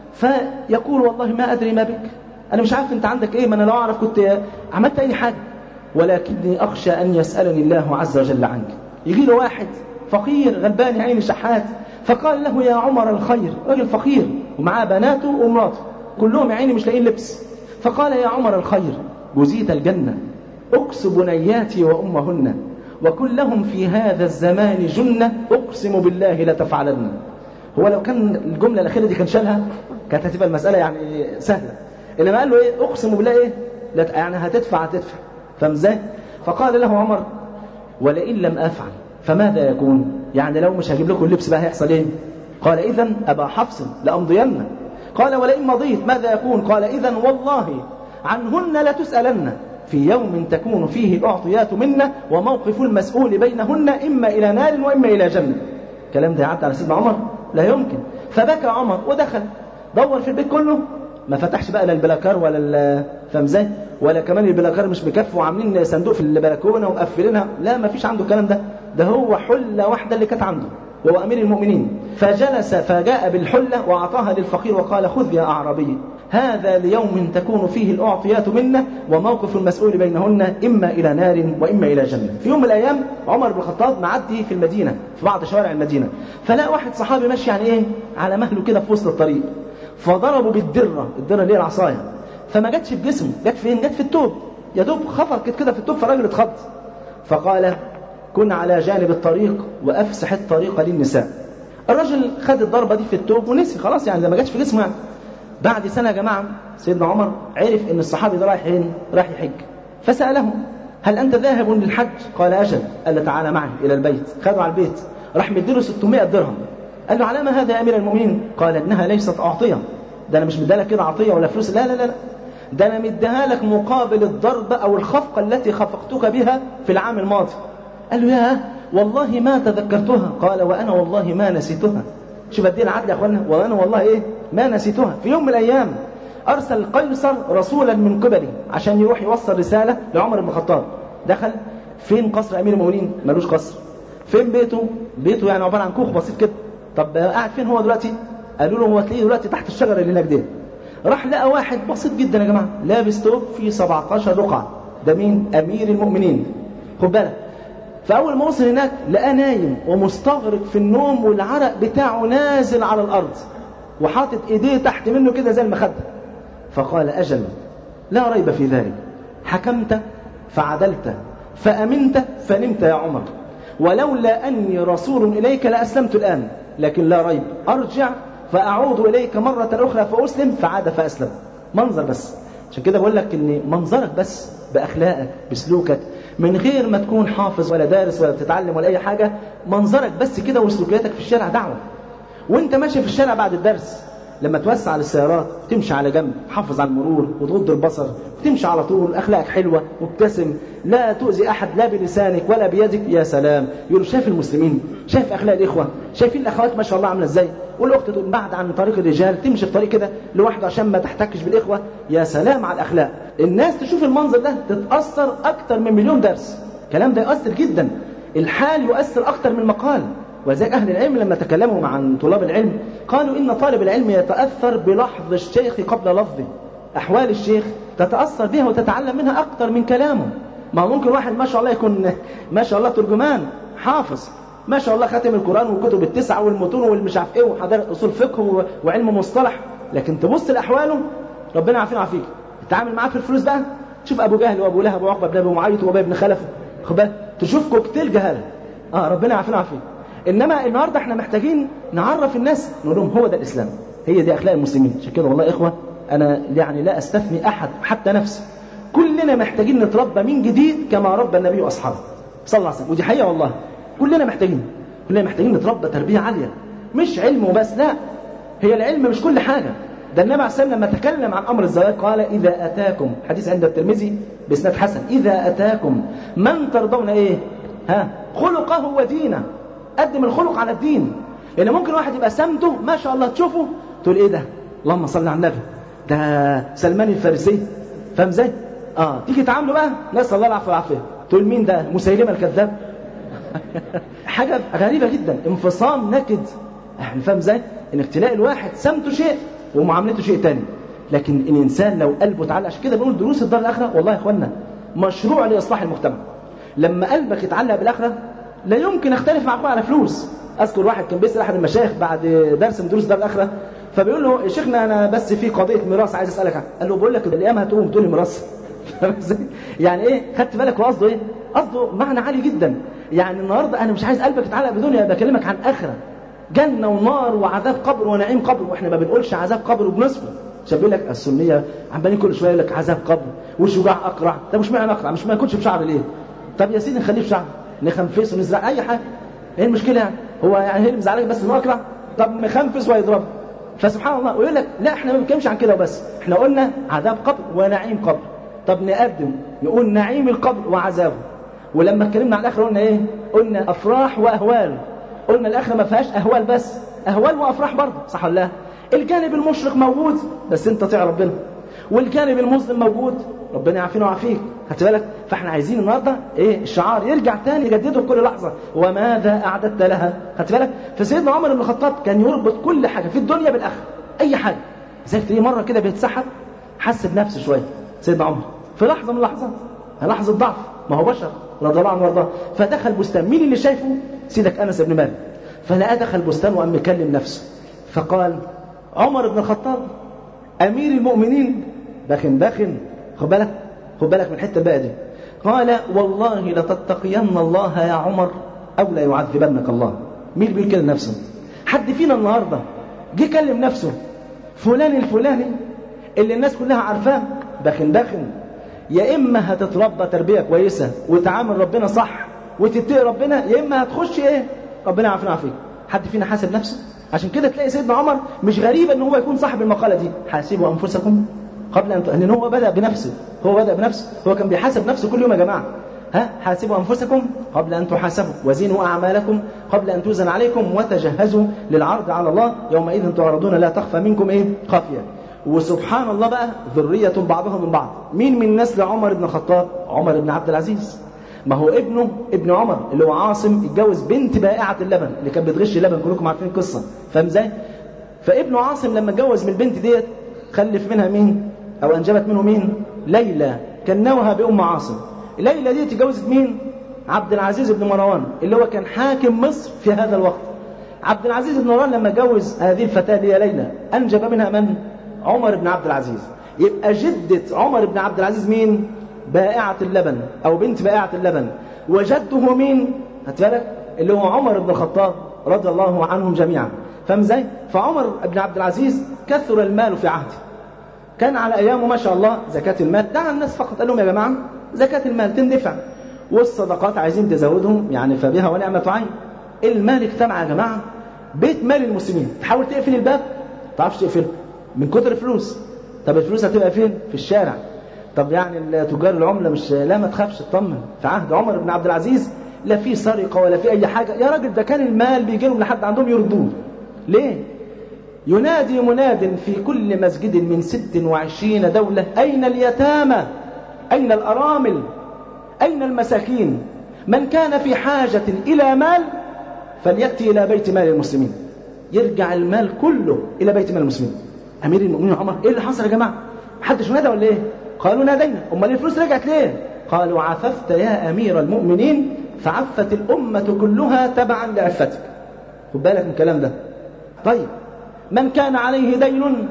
فيقول والله ما أدري ما بك أنا مش عارف أنت عندك إيه ما أنا لو أعرف كنت عملت أي حاجة ولكني أخشى أن يسألني الله عز وجل عنك يجي له واحد فقير غلبان عيني شحات فقال له يا عمر الخير راجل فقير ومعاه بناته ومراته كلهم يا عيني مش لاقيين لبس فقال يا عمر الخير جزيت الجنة أكس بنياتي وأمهن وكلهم في هذا الزمان جنة أقسم بالله لتفعلن هو لو كان الجملة الأخيرة دي كان شالها كانت هتبقى المسألة يعني سهلة إنما قال له إيه أقسم بالله إيه يعني هتدفع هتدفع فاهم ازاي؟ فقال له عمر ولئن لم أفعل فماذا يكون؟ يعني لو مش هجيب لكم اللبس بقى هيحصل إيه؟ قال إذا أبا حفص لأمضين قال ولئن مضيت ماذا يكون؟ قال إذا والله عنهن لتسألن في يوم تكون فيه الأعطيات منا وموقف المسؤول بينهن إما إلى نار وإما إلى جنة الكلام ده يعدي على سيدنا عمر لا يمكن فبكى عمر ودخل دور في البيت كله ما فتحش بقى لا البلاكار ولا فاهم ازاي ولا كمان البلاغار مش مكفي وعاملين صندوق في البلكونه ومقفلينها لا ما فيش عنده الكلام ده ده هو حله واحده اللي كانت عنده وهو امير المؤمنين فجلس فجاء بالحله واعطاها للفقير وقال خذ يا اعرابي هذا ليوم تكون فيه الاعطيات منه وموقف المسؤول بينهن اما الى نار واما الى جنه في يوم من الايام عمر بن الخطاب معدي في المدينه في بعض شوارع المدينه فلا واحد صحابي ماشي يعني ايه على مهله كده في وسط الطريق فضربوا بالدره الدره اللي هي العصايه فما جاتش في جسمه جت فين جت في التوب يا دوب خفقت كده في التوب فالراجل اتخض فقال كن على جانب الطريق وافسح الطريق للنساء الرجل خد الضربه دي في التوب ونسي خلاص يعني ده ما جاتش في جسمه يعني بعد سنه يا جماعه سيدنا عمر عرف ان الصحابي ده رايح فين رايح يحج فساله هل انت ذاهب للحج قال اجل قال له تعالى معي الى البيت خده على البيت راح مديله 600 درهم قال له على ما هذا يا امير المؤمنين قال انها ليست اعطيه ده انا مش مديلك كده عطيه ولا فلوس لا لا لا, لا. ده انا مديها لك مقابل الضربه او الخفقه التي خفقتك بها في العام الماضي قال له يا والله ما تذكرتها قال وانا والله ما نسيتها شوف قد ايه العدل يا اخوانا وانا والله ايه ما نسيتها في يوم من الايام ارسل قيصر رسولا من قبلي عشان يروح يوصل رساله لعمر بن الخطاب دخل فين قصر امير المؤمنين ملوش قصر فين بيته بيته يعني عباره عن كوخ بسيط كده طب قاعد فين هو دلوقتي قالوا له هو تلاقيه دلوقتي تحت الشجره اللي هناك دي راح لقى واحد بسيط جدا يا جماعه لابس توب فيه 17 رقعه ده مين امير المؤمنين خد بالك فأول ما وصل هناك لقاه نايم ومستغرق في النوم والعرق بتاعه نازل على الأرض وحاطط إيديه تحت منه كده زي المخدة فقال أجل لا ريب في ذلك حكمت فعدلت فأمنت فنمت يا عمر ولولا أني رسول إليك لأسلمت الآن لكن لا ريب أرجع فأعود إليك مرة أخرى فأسلم فعاد فأسلم منظر بس عشان كده بقول لك ان منظرك بس باخلاقك بسلوكك من غير ما تكون حافظ ولا دارس ولا بتتعلم ولا اي حاجه منظرك بس كده وسلوكياتك في الشارع دعوه وانت ماشي في الشارع بعد الدرس لما توسع للسيارات تمشي على جنب تحافظ على المرور وتغض البصر تمشي على طول اخلاقك حلوه مبتسم لا تؤذي احد لا بلسانك ولا بيدك يا سلام يقول شايف المسلمين شايف اخلاق الاخوه شايفين الاخوات ما شاء الله عامله ازاي والاخت تقول بعد عن طريق الرجال تمشي في طريق كده لوحده عشان ما تحتكش بالاخوه يا سلام على الاخلاق الناس تشوف المنظر ده تتاثر اكتر من مليون درس الكلام ده يؤثر جدا الحال يؤثر اكتر من المقال ولذلك أهل العلم لما تكلموا مع طلاب العلم قالوا إن طالب العلم يتأثر بلحظ الشيخ قبل لفظه أحوال الشيخ تتأثر بها وتتعلم منها أكثر من كلامه ما هو ممكن واحد ما شاء الله يكون ما شاء الله ترجمان حافظ ما شاء الله ختم القرآن والكتب التسعة والمتون والمش عارف إيه وحضر أصول فقه وعلم مصطلح لكن تبص لأحواله ربنا عارفين عافيك تتعامل معاه في الفلوس بقى تشوف أبو جهل وأبو لهب وعقبة بن أبي معيط وأبي بن خلف خد تشوف كوكتيل جهالة اه ربنا عارفين عافيك انما النهارده احنا محتاجين نعرف الناس نقول لهم هو ده الاسلام هي دي اخلاق المسلمين عشان كده والله يا اخوه انا يعني لا استثني احد حتى نفسي كلنا محتاجين نتربى من جديد كما ربى النبي واصحابه صلى الله عليه وسلم ودي حقيقه والله كلنا محتاجين كلنا محتاجين نتربى تربيه عاليه مش علم وبس لا هي العلم مش كل حاجه ده النبي عليه الصلاه لما تكلم عن امر الزواج قال اذا اتاكم حديث عند الترمذي باسناد حسن اذا اتاكم من ترضون ايه ها خلقه ودينه قدم الخلق على الدين لان ممكن واحد يبقى سمته ما شاء الله تشوفه تقول ايه ده اللهم صل على النبي ده سلمان الفارسي فاهم ازاي اه تيجي تعامله بقى نسال الله العفو والعافيه تقول مين ده مسيلمه الكذاب حاجه غريبه جدا انفصام نكد يعني فاهم ازاي انك تلاقي الواحد سمته شيء ومعاملته شيء تاني لكن الانسان لو قلبه اتعلق عشان كده بنقول دروس الدار الاخره والله يا اخوانا مشروع لاصلاح المجتمع لما قلبك يتعلق بالاخره لا يمكن اختلف مع اخويا على فلوس اذكر واحد كان بيسال احد المشايخ بعد درس من دروس الدار الاخره فبيقول له يا شيخنا انا بس في قضيه ميراث عايز اسالك عنها قال له بقول لك الايام هتقوم تقول لي ميراث يعني ايه خدت بالك هو قصده ايه قصده معنى عالي جدا يعني النهارده انا مش عايز قلبك يتعلق بدنيا بكلمك عن اخره جنه ونار وعذاب قبر ونعيم قبر واحنا ما بنقولش عذاب قبر وبنصفه عشان بيقول لك السنيه عمالين كل شويه يقول لك عذاب قبر وشجاع اقرع طب مش معنى اقرع مش ما يكونش بشعر ليه طب يا سيدي نخليه بشعر نخنفس ونزرع اي حاجه ايه المشكله يعني هو يعني هي اللي مزعلك بس انه اقرع طب مخنفس ويضرب فسبحان الله ويقول لك لا احنا ما بنتكلمش عن كده وبس احنا قلنا عذاب قبر ونعيم قبر طب نقدم نقول نعيم القبر وعذابه ولما اتكلمنا عن الاخره قلنا ايه قلنا افراح واهوال قلنا الاخره ما فيهاش اهوال بس اهوال وافراح برضه صح ولا لا الجانب المشرق موجود بس انت طيع ربنا والجانب المظلم موجود ربنا يعافينا ويعافيك خدت بالك فاحنا عايزين النهارده ايه الشعار يرجع تاني يجدده في كل لحظه وماذا اعددت لها خدت بالك فسيدنا عمر بن الخطاب كان يربط كل حاجه في الدنيا بالاخره اي حاجه زي تلاقيه مره كده بيتسحب حس بنفسه شويه سيدنا عمر في لحظه من اللحظات لحظه ضعف ما هو بشر رضي الله عنه وارضاه فدخل بستان مين اللي شايفه سيدك انس بن مالك فلقى دخل بستان وقام مكلم نفسه فقال عمر بن الخطاب امير المؤمنين بخن بخن خد بالك خد بالك من الحته بقى دي قال والله لتتقين الله يا عمر او لا يعذبنك الله مين اللي بيقول كده لنفسه حد فينا النهارده جه كلم نفسه فلان الفلاني اللي الناس كلها عارفاه بخن بخن يا اما هتتربى تربيه كويسه وتعامل ربنا صح وتتقي ربنا يا اما هتخش ايه ربنا يعافينا ويعافيك حد فينا حاسب نفسه عشان كده تلاقي سيدنا عمر مش غريب ان هو يكون صاحب المقاله دي حاسبوا انفسكم قبل ان لان هو بدا بنفسه هو بدا بنفسه هو كان بيحاسب نفسه كل يوم يا جماعه ها حاسبوا انفسكم قبل ان تحاسبوا وزنوا اعمالكم قبل ان توزن عليكم وتجهزوا للعرض على الله يومئذ تعرضون لا تخفى منكم ايه خافيه وسبحان الله بقى ذرية بعضهم من بعض مين من نسل عمر بن الخطاب عمر بن عبد العزيز ما هو ابنه ابن عمر اللي هو عاصم اتجوز بنت بائعة اللبن اللي كانت بتغش اللبن كلكم عارفين القصة فاهم ازاي فابنه عاصم لما اتجوز من البنت ديت خلف منها مين او انجبت منه مين ليلى كنوها بام عاصم ليلى دي اتجوزت مين عبد العزيز بن مروان اللي هو كان حاكم مصر في هذا الوقت عبد العزيز بن مروان لما جوز هذه الفتاة اللي هي ليلى أنجب منها من؟ عمر بن عبد العزيز يبقى جدة عمر بن عبد العزيز مين؟ بائعة اللبن أو بنت بائعة اللبن وجده مين؟ هتفرق اللي هو عمر بن الخطاب رضي الله عنهم جميعا فاهم ازاي؟ فعمر بن عبد العزيز كثر المال في عهده كان على ايامه ما شاء الله زكاة المال دعا الناس فقط قال لهم يا جماعة زكاة المال تندفع والصدقات عايزين تزودهم يعني فبها ونعمة عين المال اجتمع يا جماعة بيت مال المسلمين تحاول تقفل الباب ما تعرفش تقفله من كتر الفلوس طب الفلوس هتبقى فين في الشارع طب يعني تجار العمله مش لا ما تخافش اطمن في عهد عمر بن عبد العزيز لا في سرقه ولا في اي حاجه يا راجل ده كان المال بيجي لهم لحد عندهم يردوه ليه ينادي مناد في كل مسجد من ست وعشرين دولة أين اليتامى أين الأرامل أين المساكين من كان في حاجة إلى مال فليأتي إلى بيت مال المسلمين يرجع المال كله إلى بيت مال المسلمين أمير المؤمنين عمر إيه اللي حصل يا جماعة محدش نادى ولا إيه قالوا نادينا أمال الفلوس رجعت ليه قالوا عففت يا أمير المؤمنين فعفت الأمة كلها تبعا لعفتك خد بالك من الكلام ده طيب من كان عليه دين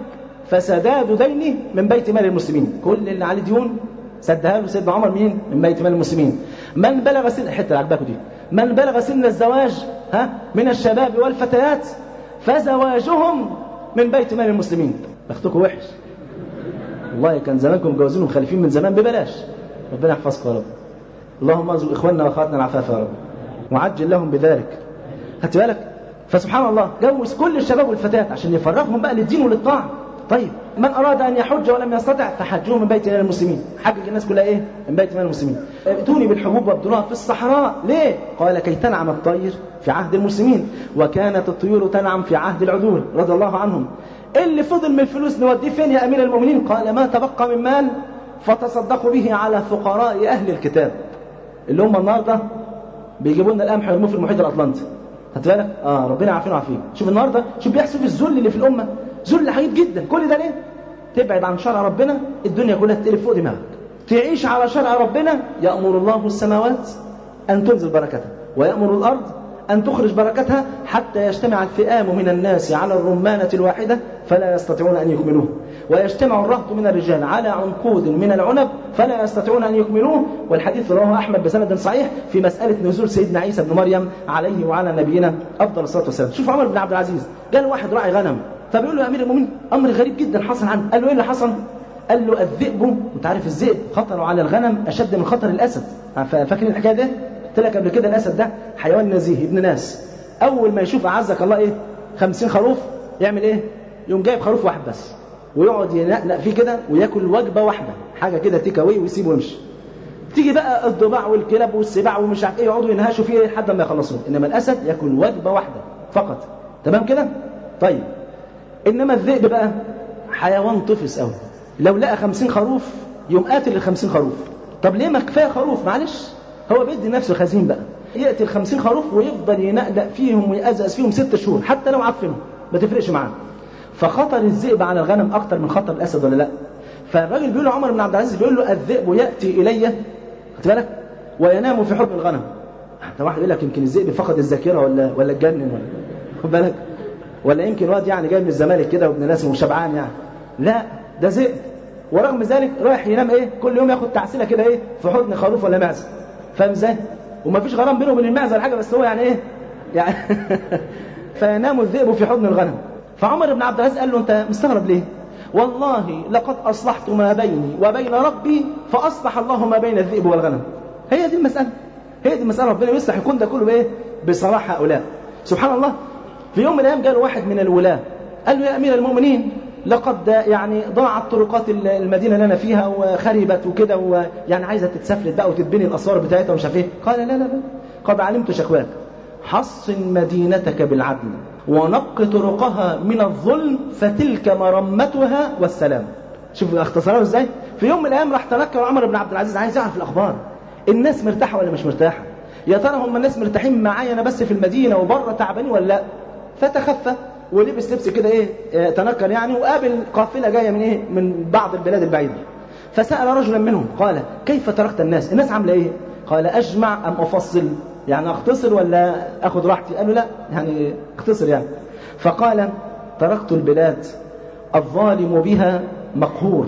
فسداد دينه من بيت مال المسلمين كل اللي عليه ديون سدها له سيدنا عمر مين من بيت مال المسلمين من بلغ سن الحته اللي عجباكم دي من بلغ سن الزواج ها من الشباب والفتيات فزواجهم من بيت مال المسلمين بختكم وحش والله كان زمانكم مجوزين ومخلفين من زمان ببلاش ربنا يحفظكم يا رب اللهم ارزق اخواننا واخواتنا العفاف يا رب وعجل لهم بذلك خدت بالك فسبحان الله جوز كل الشباب والفتيات عشان يفرغهم بقى للدين وللطاعه طيب من اراد ان يحج ولم يستطع فحجوه من بيت مال المسلمين حجج الناس كلها ايه من بيت مال المسلمين ائتوني بالحبوب وابدلوها في الصحراء ليه قال كي تنعم الطير في عهد المسلمين وكانت الطيور تنعم في عهد العدول رضي الله عنهم اللي فضل من الفلوس نوديه فين يا امير المؤمنين قال ما تبقى من مال فتصدقوا به على فقراء اهل الكتاب اللي هم النهارده بيجيبوا لنا القمح ويرموه في المحيط الاطلنطي خدت بالك؟ اه ربنا يعافينا ويعافيك شوف النهارده شوف بيحصل في الذل اللي في الامه ذل عجيب جدا كل ده ليه؟ تبعد عن شرع ربنا الدنيا كلها تقلب فوق دماغك تعيش على شرع ربنا يأمر الله السماوات أن تنزل بركتها ويأمر الأرض أن تخرج بركتها حتى يجتمع الفئام من الناس على الرمانة الواحدة فلا يستطيعون أن يكملوه ويجتمع الرهط من الرجال على عنقود من العنب فلا يستطيعون أن يكملوه والحديث رواه أحمد بسند صحيح في مسألة نزول سيدنا عيسى بن مريم عليه وعلى نبينا أفضل الصلاة والسلام شوف عمر بن عبد العزيز قال واحد راعي غنم فبيقول له يا أمير المؤمنين أمر غريب جدا حصل عنه قال له إيه اللي حصل قال له الذئب انت عارف الذئب خطره على الغنم اشد من خطر الاسد فاكرين الحكايه دي قلت لك قبل كده الاسد ده حيوان نزيه ابن ناس اول ما يشوف اعزك الله ايه خمسين خروف يعمل ايه يقوم جايب خروف واحد بس ويقعد ينقنق فيه كده وياكل وجبه واحده حاجه كده تيك اواي ويسيبه ويمشي تيجي بقى الضباع والكلاب والسباع ومش عارف ايه يقعدوا ينهشوا فيه لحد ما يخلصوه انما الاسد ياكل وجبه واحده فقط تمام كده طيب انما الذئب بقى حيوان طفس قوي لو لقى خمسين خروف يقوم قاتل الخمسين خروف طب ليه ما كفايه خروف معلش هو بيدي نفسه خزين بقى يقتل خمسين خروف ويفضل ينقلق فيهم ويأزأز فيهم ست شهور حتى لو عفنهم ما تفرقش معاه فخطر الذئب على الغنم اكتر من خطر الاسد ولا لا فالراجل بيقول له عمر بن عبد العزيز بيقول له الذئب ياتي الي خد بالك وينام في حضن الغنم حتى واحد يقول لك يمكن الذئب فقد الذاكره ولا ولا اتجنن ولا خد بالك ولا يمكن واد يعني جاي من الزمالك كده وابن ناس وشبعان يعني لا ده ذئب ورغم ذلك رايح ينام ايه كل يوم ياخد تعسيله كده ايه في حضن خروف ولا معزه فاهم ازاي وما فيش غرام بينه وبين المعزه ولا حاجه بس هو يعني ايه يعني فينام الذئب في حضن الغنم فعمر بن عبد العزيز قال له انت مستغرب ليه والله لقد اصلحت ما بيني وبين ربي فاصلح الله ما بين الذئب والغنم هي دي المساله هي دي المساله ربنا يصلح يكون ده كله بايه بصلاح هؤلاء سبحان الله في يوم من الايام جاء واحد من الولاه قال له يا امير المؤمنين لقد يعني ضاعت طرقات المدينه اللي انا فيها وخربت وكده ويعني عايزه تتسفلت بقى وتتبني الاسوار بتاعتها ومش عارف ايه قال لا لا لا قد علمت شكواك حصن مدينتك بالعدل ونق طرقها من الظلم فتلك مرمتها والسلام شوف اختصاره ازاي في يوم من الايام راح تنكر عمر بن عبد العزيز عايز يعرف الاخبار الناس مرتاحه ولا مش مرتاحه يا ترى هم الناس مرتاحين معايا انا بس في المدينه وبره تعبانين ولا لا فتخفى ولبس لبس كده ايه تنكر يعني وقابل قافله جايه من ايه من بعض البلاد البعيده فسال رجلا منهم قال كيف تركت الناس الناس عامله ايه قال اجمع ام افصل يعني اختصر ولا اخذ راحتي قال له لا يعني اختصر يعني فقال تركت البلاد الظالم بها مقهور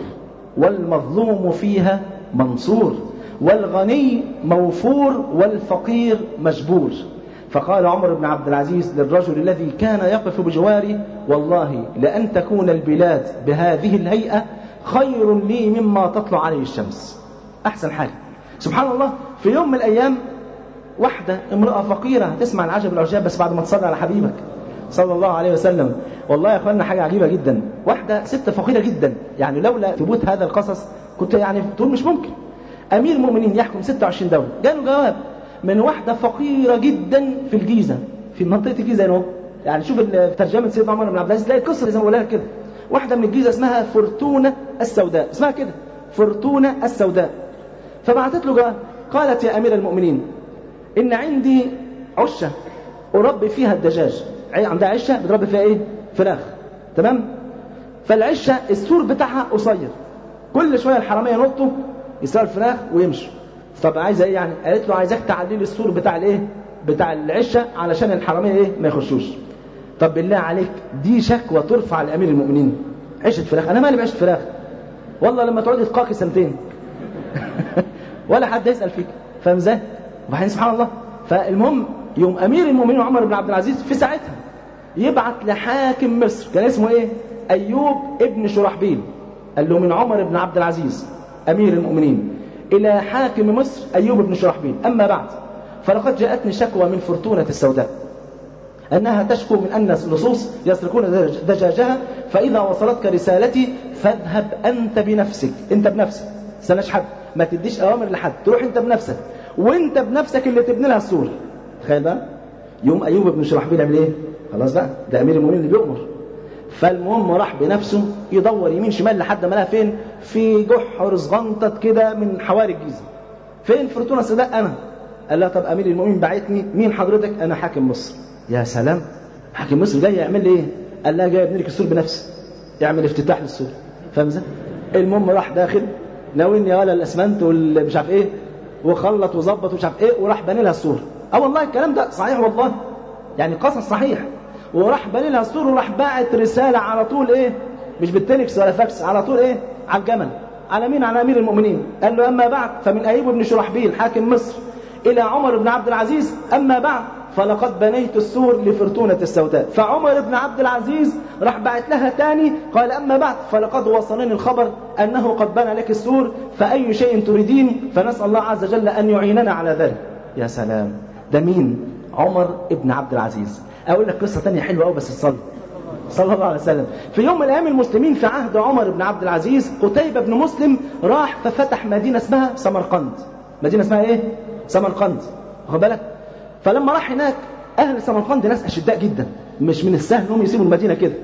والمظلوم فيها منصور والغني موفور والفقير مجبور فقال عمر بن عبد العزيز للرجل الذي كان يقف بجواري والله لأن تكون البلاد بهذه الهيئة خير لي مما تطلع عليه الشمس أحسن حاجة سبحان الله في يوم من الأيام واحدة امرأة فقيرة تسمع العجب العجاب بس بعد ما تصلي على حبيبك صلى الله عليه وسلم والله يا اخوانا حاجة عجيبة جدا واحدة ست فقيرة جدا يعني لولا ثبوت هذا القصص كنت يعني تقول مش ممكن أمير المؤمنين يحكم 26 دولة جاله جواب من واحدة فقيرة جدا في الجيزة في منطقة الجيزة هنا يعني شوف ترجمة سيدنا عمر بن عبد العزيز تلاقي القصة زي ما بقولها كده واحدة من الجيزة اسمها فرتونة السوداء اسمها كده فرتونة السوداء فبعثت له جواب قالت يا أمير المؤمنين إن عندي عشة أربي فيها الدجاج عندها عشة بتربي فيها إيه؟ فراخ تمام؟ فالعشة السور بتاعها قصير كل شوية الحرامية ينطوا يسرقوا الفراخ ويمشوا طب عايزه ايه يعني قالت له عايزاك تعلي لي السور بتاع الايه بتاع العشه علشان الحراميه ايه ما يخشوش طب بالله عليك دي شكوى ترفع لامير المؤمنين عشه فراخ انا مالي بعشه فراخ والله لما تقعدي تقاكي سنتين ولا حد يسال فيك فاهم ازاي وبعدين سبحان الله فالمهم يوم امير المؤمنين عمر بن عبد العزيز في ساعتها يبعت لحاكم مصر كان اسمه ايه ايوب ابن شرحبيل قال له من عمر بن عبد العزيز امير المؤمنين إلى حاكم مصر أيوب بن شرحبيل أما بعد فلقد جاءتني شكوى من فرتونة السوداء أنها تشكو من أن اللصوص يسرقون دجاجها فإذا وصلتك رسالتي فاذهب أنت بنفسك أنت بنفسك سنش حد ما تديش أوامر لحد تروح أنت بنفسك وأنت بنفسك اللي تبني لها السور تخيل بقى يوم أيوب بن شرحبيل عمل إيه خلاص بقى ده أمير المؤمنين اللي بيؤمر فالمهم راح بنفسه يدور يمين شمال لحد ما لقى فين في جحر صغنطط كده من حواري الجيزه فين فرتونه السوداء انا قال لها طب امير المؤمنين بعتني مين حضرتك انا حاكم مصر يا سلام حاكم مصر جاي يعمل لي ايه قال لها جاي ابني لك السور بنفسي يعمل افتتاح للسور فاهم ازاي المهم راح داخل ناويني ولا الاسمنت والمش عارف ايه وخلط وظبط ومش عارف ايه وراح باني لها السور اه والله الكلام ده صحيح والله يعني قصص صحيح وراح بني لها السور وراح باعت رسالة على طول ايه مش بالتلكس ولا فاكس على طول ايه على الجمل على مين على امير المؤمنين قال له اما بعد فمن ايوب بن شرحبيل حاكم مصر الى عمر بن عبد العزيز اما بعد فلقد بنيت السور لفرتونة السوداء فعمر بن عبد العزيز راح بعت لها تاني قال أما بعد فلقد وصلني الخبر أنه قد بنى لك السور فأي شيء تريدين فنسأل الله عز وجل أن يعيننا على ذلك يا سلام ده مين عمر بن عبد العزيز اقول لك قصه ثانيه حلوه قوي بس تصلي صلى الله عليه وسلم في يوم من الايام المسلمين في عهد عمر بن عبد العزيز قتيبة بن مسلم راح ففتح مدينة اسمها سمرقند مدينة اسمها ايه سمرقند واخد بالك فلما راح هناك اهل سمرقند ناس اشداء جدا مش من السهل انهم يسيبوا المدينة كده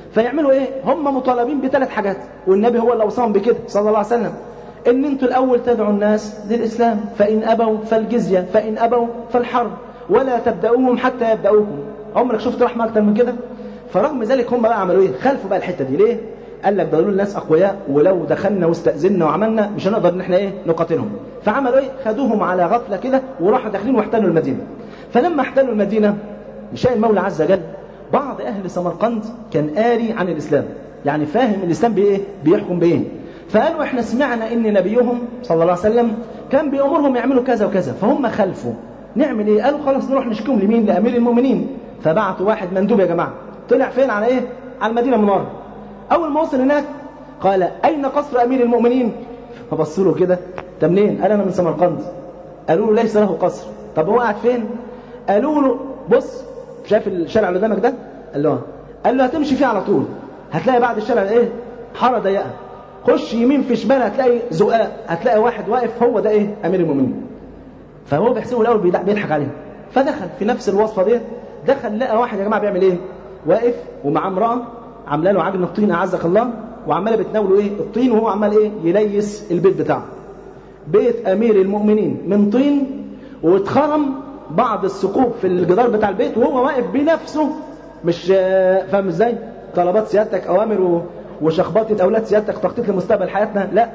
فيعملوا ايه هم مطالبين بثلاث حاجات والنبي هو اللي اوصاهم بكده صلى الله عليه وسلم ان انتوا الاول تدعوا الناس للاسلام فان ابوا فالجزيه فان ابوا فالحرب ولا تبداوهم حتى يبداوكم عمرك شفت رحمه اكتر من كده فرغم ذلك هم بقى عملوا ايه خلفوا بقى الحته دي ليه قال لك دول الناس اقوياء ولو دخلنا واستاذنا وعملنا مش هنقدر ان احنا ايه نقاتلهم فعملوا ايه خدوهم على غفله كده وراحوا داخلين واحتلوا المدينه فلما احتلوا المدينه شاء المولى عز وجل بعض اهل سمرقند كان قاري عن الاسلام يعني فاهم الاسلام بايه بيحكم بايه فقالوا احنا سمعنا ان نبيهم صلى الله عليه وسلم كان بيامرهم يعملوا كذا وكذا فهم خلفوا نعمل ايه قالوا خلاص نروح نشكيهم لمين لامير المؤمنين فبعتوا واحد مندوب يا جماعه طلع فين على ايه على المدينه المنوره اول ما وصل هناك قال اين قصر امير المؤمنين فبصوا له كده طب منين قال انا من سمرقند قالوا له ليس له قصر طب هو قاعد فين قالوا له بص شايف الشارع اللي قدامك ده قال له قال له هتمشي فيه على طول هتلاقي بعد الشارع ايه حاره ضيقه خش يمين في شمال هتلاقي زقاق هتلاقي واحد واقف هو ده ايه امير المؤمنين فهو بيحسبه الاول بيضحك عليه فدخل في نفس الوصفه ديت دخل لقى واحد يا جماعه بيعمل ايه واقف ومعاه امراه عامله له عجن الطين اعزك الله وعماله بتناوله ايه الطين وهو عمال ايه يليس البيت بتاعه بيت امير المؤمنين من طين واتخرم بعض الثقوب في الجدار بتاع البيت وهو واقف بنفسه مش فاهم ازاي طلبات سيادتك اوامر و... وشخبطه اولاد سيادتك تخطيط لمستقبل حياتنا لا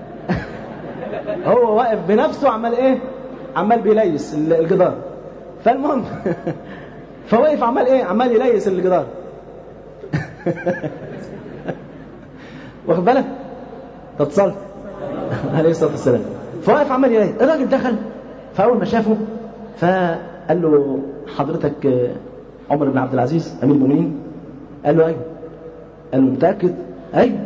هو واقف بنفسه عمال ايه عمال بيليس الجدار فالمهم فواقف عمال ايه عمال يليس الجدار واخد بالك تتصل عليه الصلاه والسلام فواقف عمال يليس الراجل دخل فاول ما شافه فقال له حضرتك عمر بن عبد العزيز امير المؤمنين قال له ايوه قال له متاكد ايوه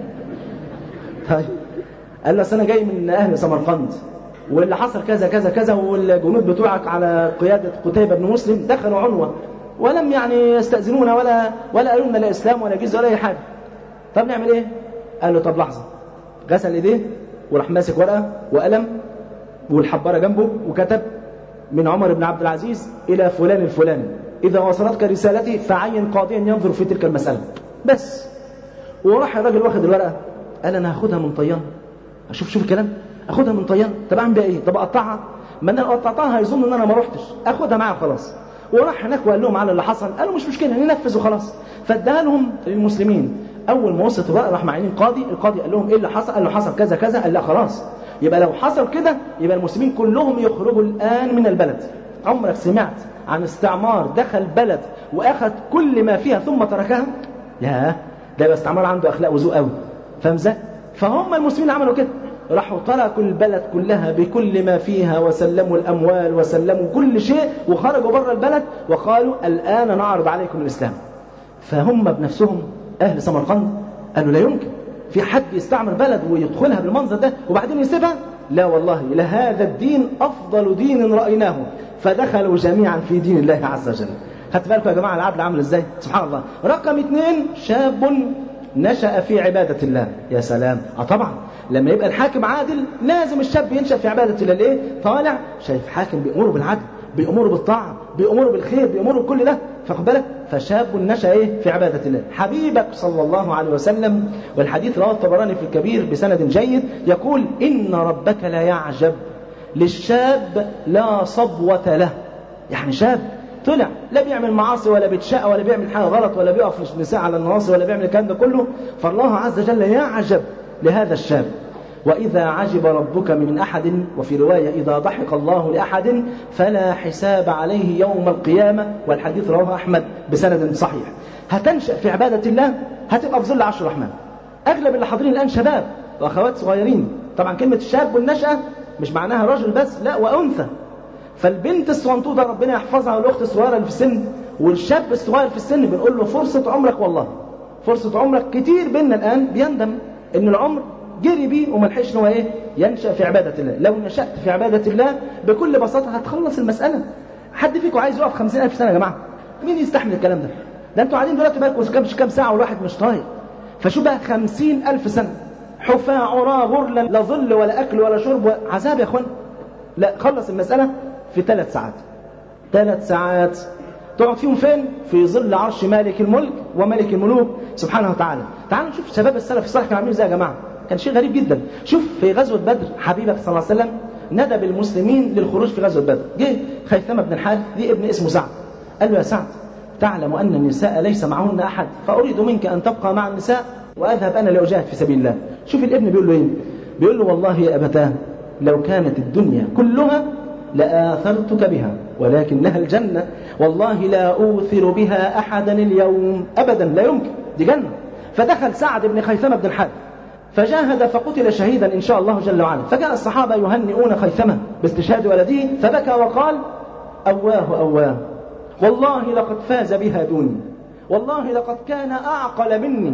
طيب قال له انا جاي من اهل سمرقند واللي حصل كذا كذا كذا والجنود بتوعك على قياده قتيبه بن مسلم دخلوا عنوه ولم يعني يستاذنونا ولا ولا قالوا لنا لا اسلام ولا جزء ولا اي حاجه طب نعمل ايه قال له طب لحظه غسل ايديه وراح ماسك ورقه وقلم والحباره جنبه وكتب من عمر بن عبد العزيز الى فلان الفلاني اذا وصلتك رسالتي فعين قاضيا ينظر في تلك المساله بس وراح الراجل واخد الورقه قال انا هاخدها من طيان اشوف شوف الكلام اخدها من طيان طب اعمل بيها ايه طب اقطعها ما انا لو قطعتها هيظن ان انا ما رحتش اخدها معايا خلاص وراح هناك وقال لهم على اللي حصل قالوا مش مشكله ننفذ وخلاص فاداها لهم للمسلمين اول ما وصلت الورقه راح معينين قاضي القاضي قال لهم ايه اللي حصل قال له حصل كذا كذا قال لا خلاص يبقى لو حصل كده يبقى المسلمين كلهم يخرجوا الان من البلد عمرك سمعت عن استعمار دخل بلد واخذ كل ما فيها ثم تركها يا ده يبقى استعمار عنده اخلاق وذوق قوي فاهم ازاي فهم المسلمين عملوا كده راحوا تركوا البلد كلها بكل ما فيها وسلموا الاموال وسلموا كل شيء وخرجوا بره البلد وقالوا الان نعرض عليكم الاسلام فهم بنفسهم اهل سمرقند قالوا لا يمكن في حد يستعمر بلد ويدخلها بالمنظر ده وبعدين يسيبها لا والله لهذا الدين افضل دين رايناه فدخلوا جميعا في دين الله عز وجل خدت بالكم يا جماعه العدل عامل ازاي سبحان الله رقم اثنين شاب نشأ في عبادة الله يا سلام اه طبعا لما يبقى الحاكم عادل لازم الشاب ينشأ في عبادة الله ليه طالع شايف حاكم بيأمره بالعدل بيأمره بالطاعة بيأمره بالخير بيأمره بكل ده فخد بالك فشاب نشأ ايه في عبادة الله حبيبك صلى الله عليه وسلم والحديث رواه الطبراني في الكبير بسند جيد يقول إن ربك لا يعجب للشاب لا صبوة له يعني شاب طلع لا بيعمل معاصي ولا بيتشقى ولا بيعمل حاجه غلط ولا بيقف النساء على النواصي ولا بيعمل الكلام ده كله فالله عز وجل يعجب لهذا الشاب وإذا عجب ربك من أحد وفي رواية إذا ضحك الله لأحد فلا حساب عليه يوم القيامة والحديث رواه أحمد بسند صحيح هتنشأ في عبادة الله هتبقى في ظل عرش الرحمن أغلب اللي حاضرين الآن شباب وأخوات صغيرين طبعا كلمة الشاب والنشأة مش معناها رجل بس لا وأنثى فالبنت الصغنطوطه ربنا يحفظها والاخت الصغيره اللي في السن والشاب الصغير في السن بنقول له فرصه عمرك والله فرصه عمرك كتير بينا الان بيندم ان العمر جري بيه وما لحقش ان هو ايه ينشا في عباده الله لو نشات في عباده الله بكل بساطه هتخلص المساله حد فيكم عايز يقف 50000 سنه يا جماعه مين يستحمل الكلام ده ده انتوا قاعدين دلوقتي بقالكم كام كام ساعه والواحد مش طايق فشو بقى 50000 سنه حفاة عراة غرلا لا ظل ولا اكل ولا شرب عذاب يا اخوان لا خلص المساله في ثلاث ساعات ثلاث ساعات تقعد فيهم فين في ظل عرش مالك الملك وملك الملوك سبحانه وتعالى تعالوا نشوف شباب السلف الصالح كانوا عاملين ازاي يا جماعه كان شيء غريب جدا شوف في غزوه بدر حبيبك صلى الله عليه وسلم ندب المسلمين للخروج في غزوه بدر جه خيثمه بن الحارث دي ابن اسمه سعد قال له يا سعد تعلم ان النساء ليس معهن احد فاريد منك ان تبقى مع النساء واذهب انا لاجاهد في سبيل الله شوف الابن بيقول له ايه بيقول له والله يا ابتاه لو كانت الدنيا كلها لآثرتك بها ولكنها الجنة والله لا أوثر بها أحدا اليوم أبدا لا يمكن دي جنة فدخل سعد بن خيثمة بن الحارث فجاهد فقتل شهيدا إن شاء الله جل وعلا فجاء الصحابة يهنئون خيثمة باستشهاد ولده فبكى وقال أواه أواه والله لقد فاز بها دوني والله لقد كان أعقل مني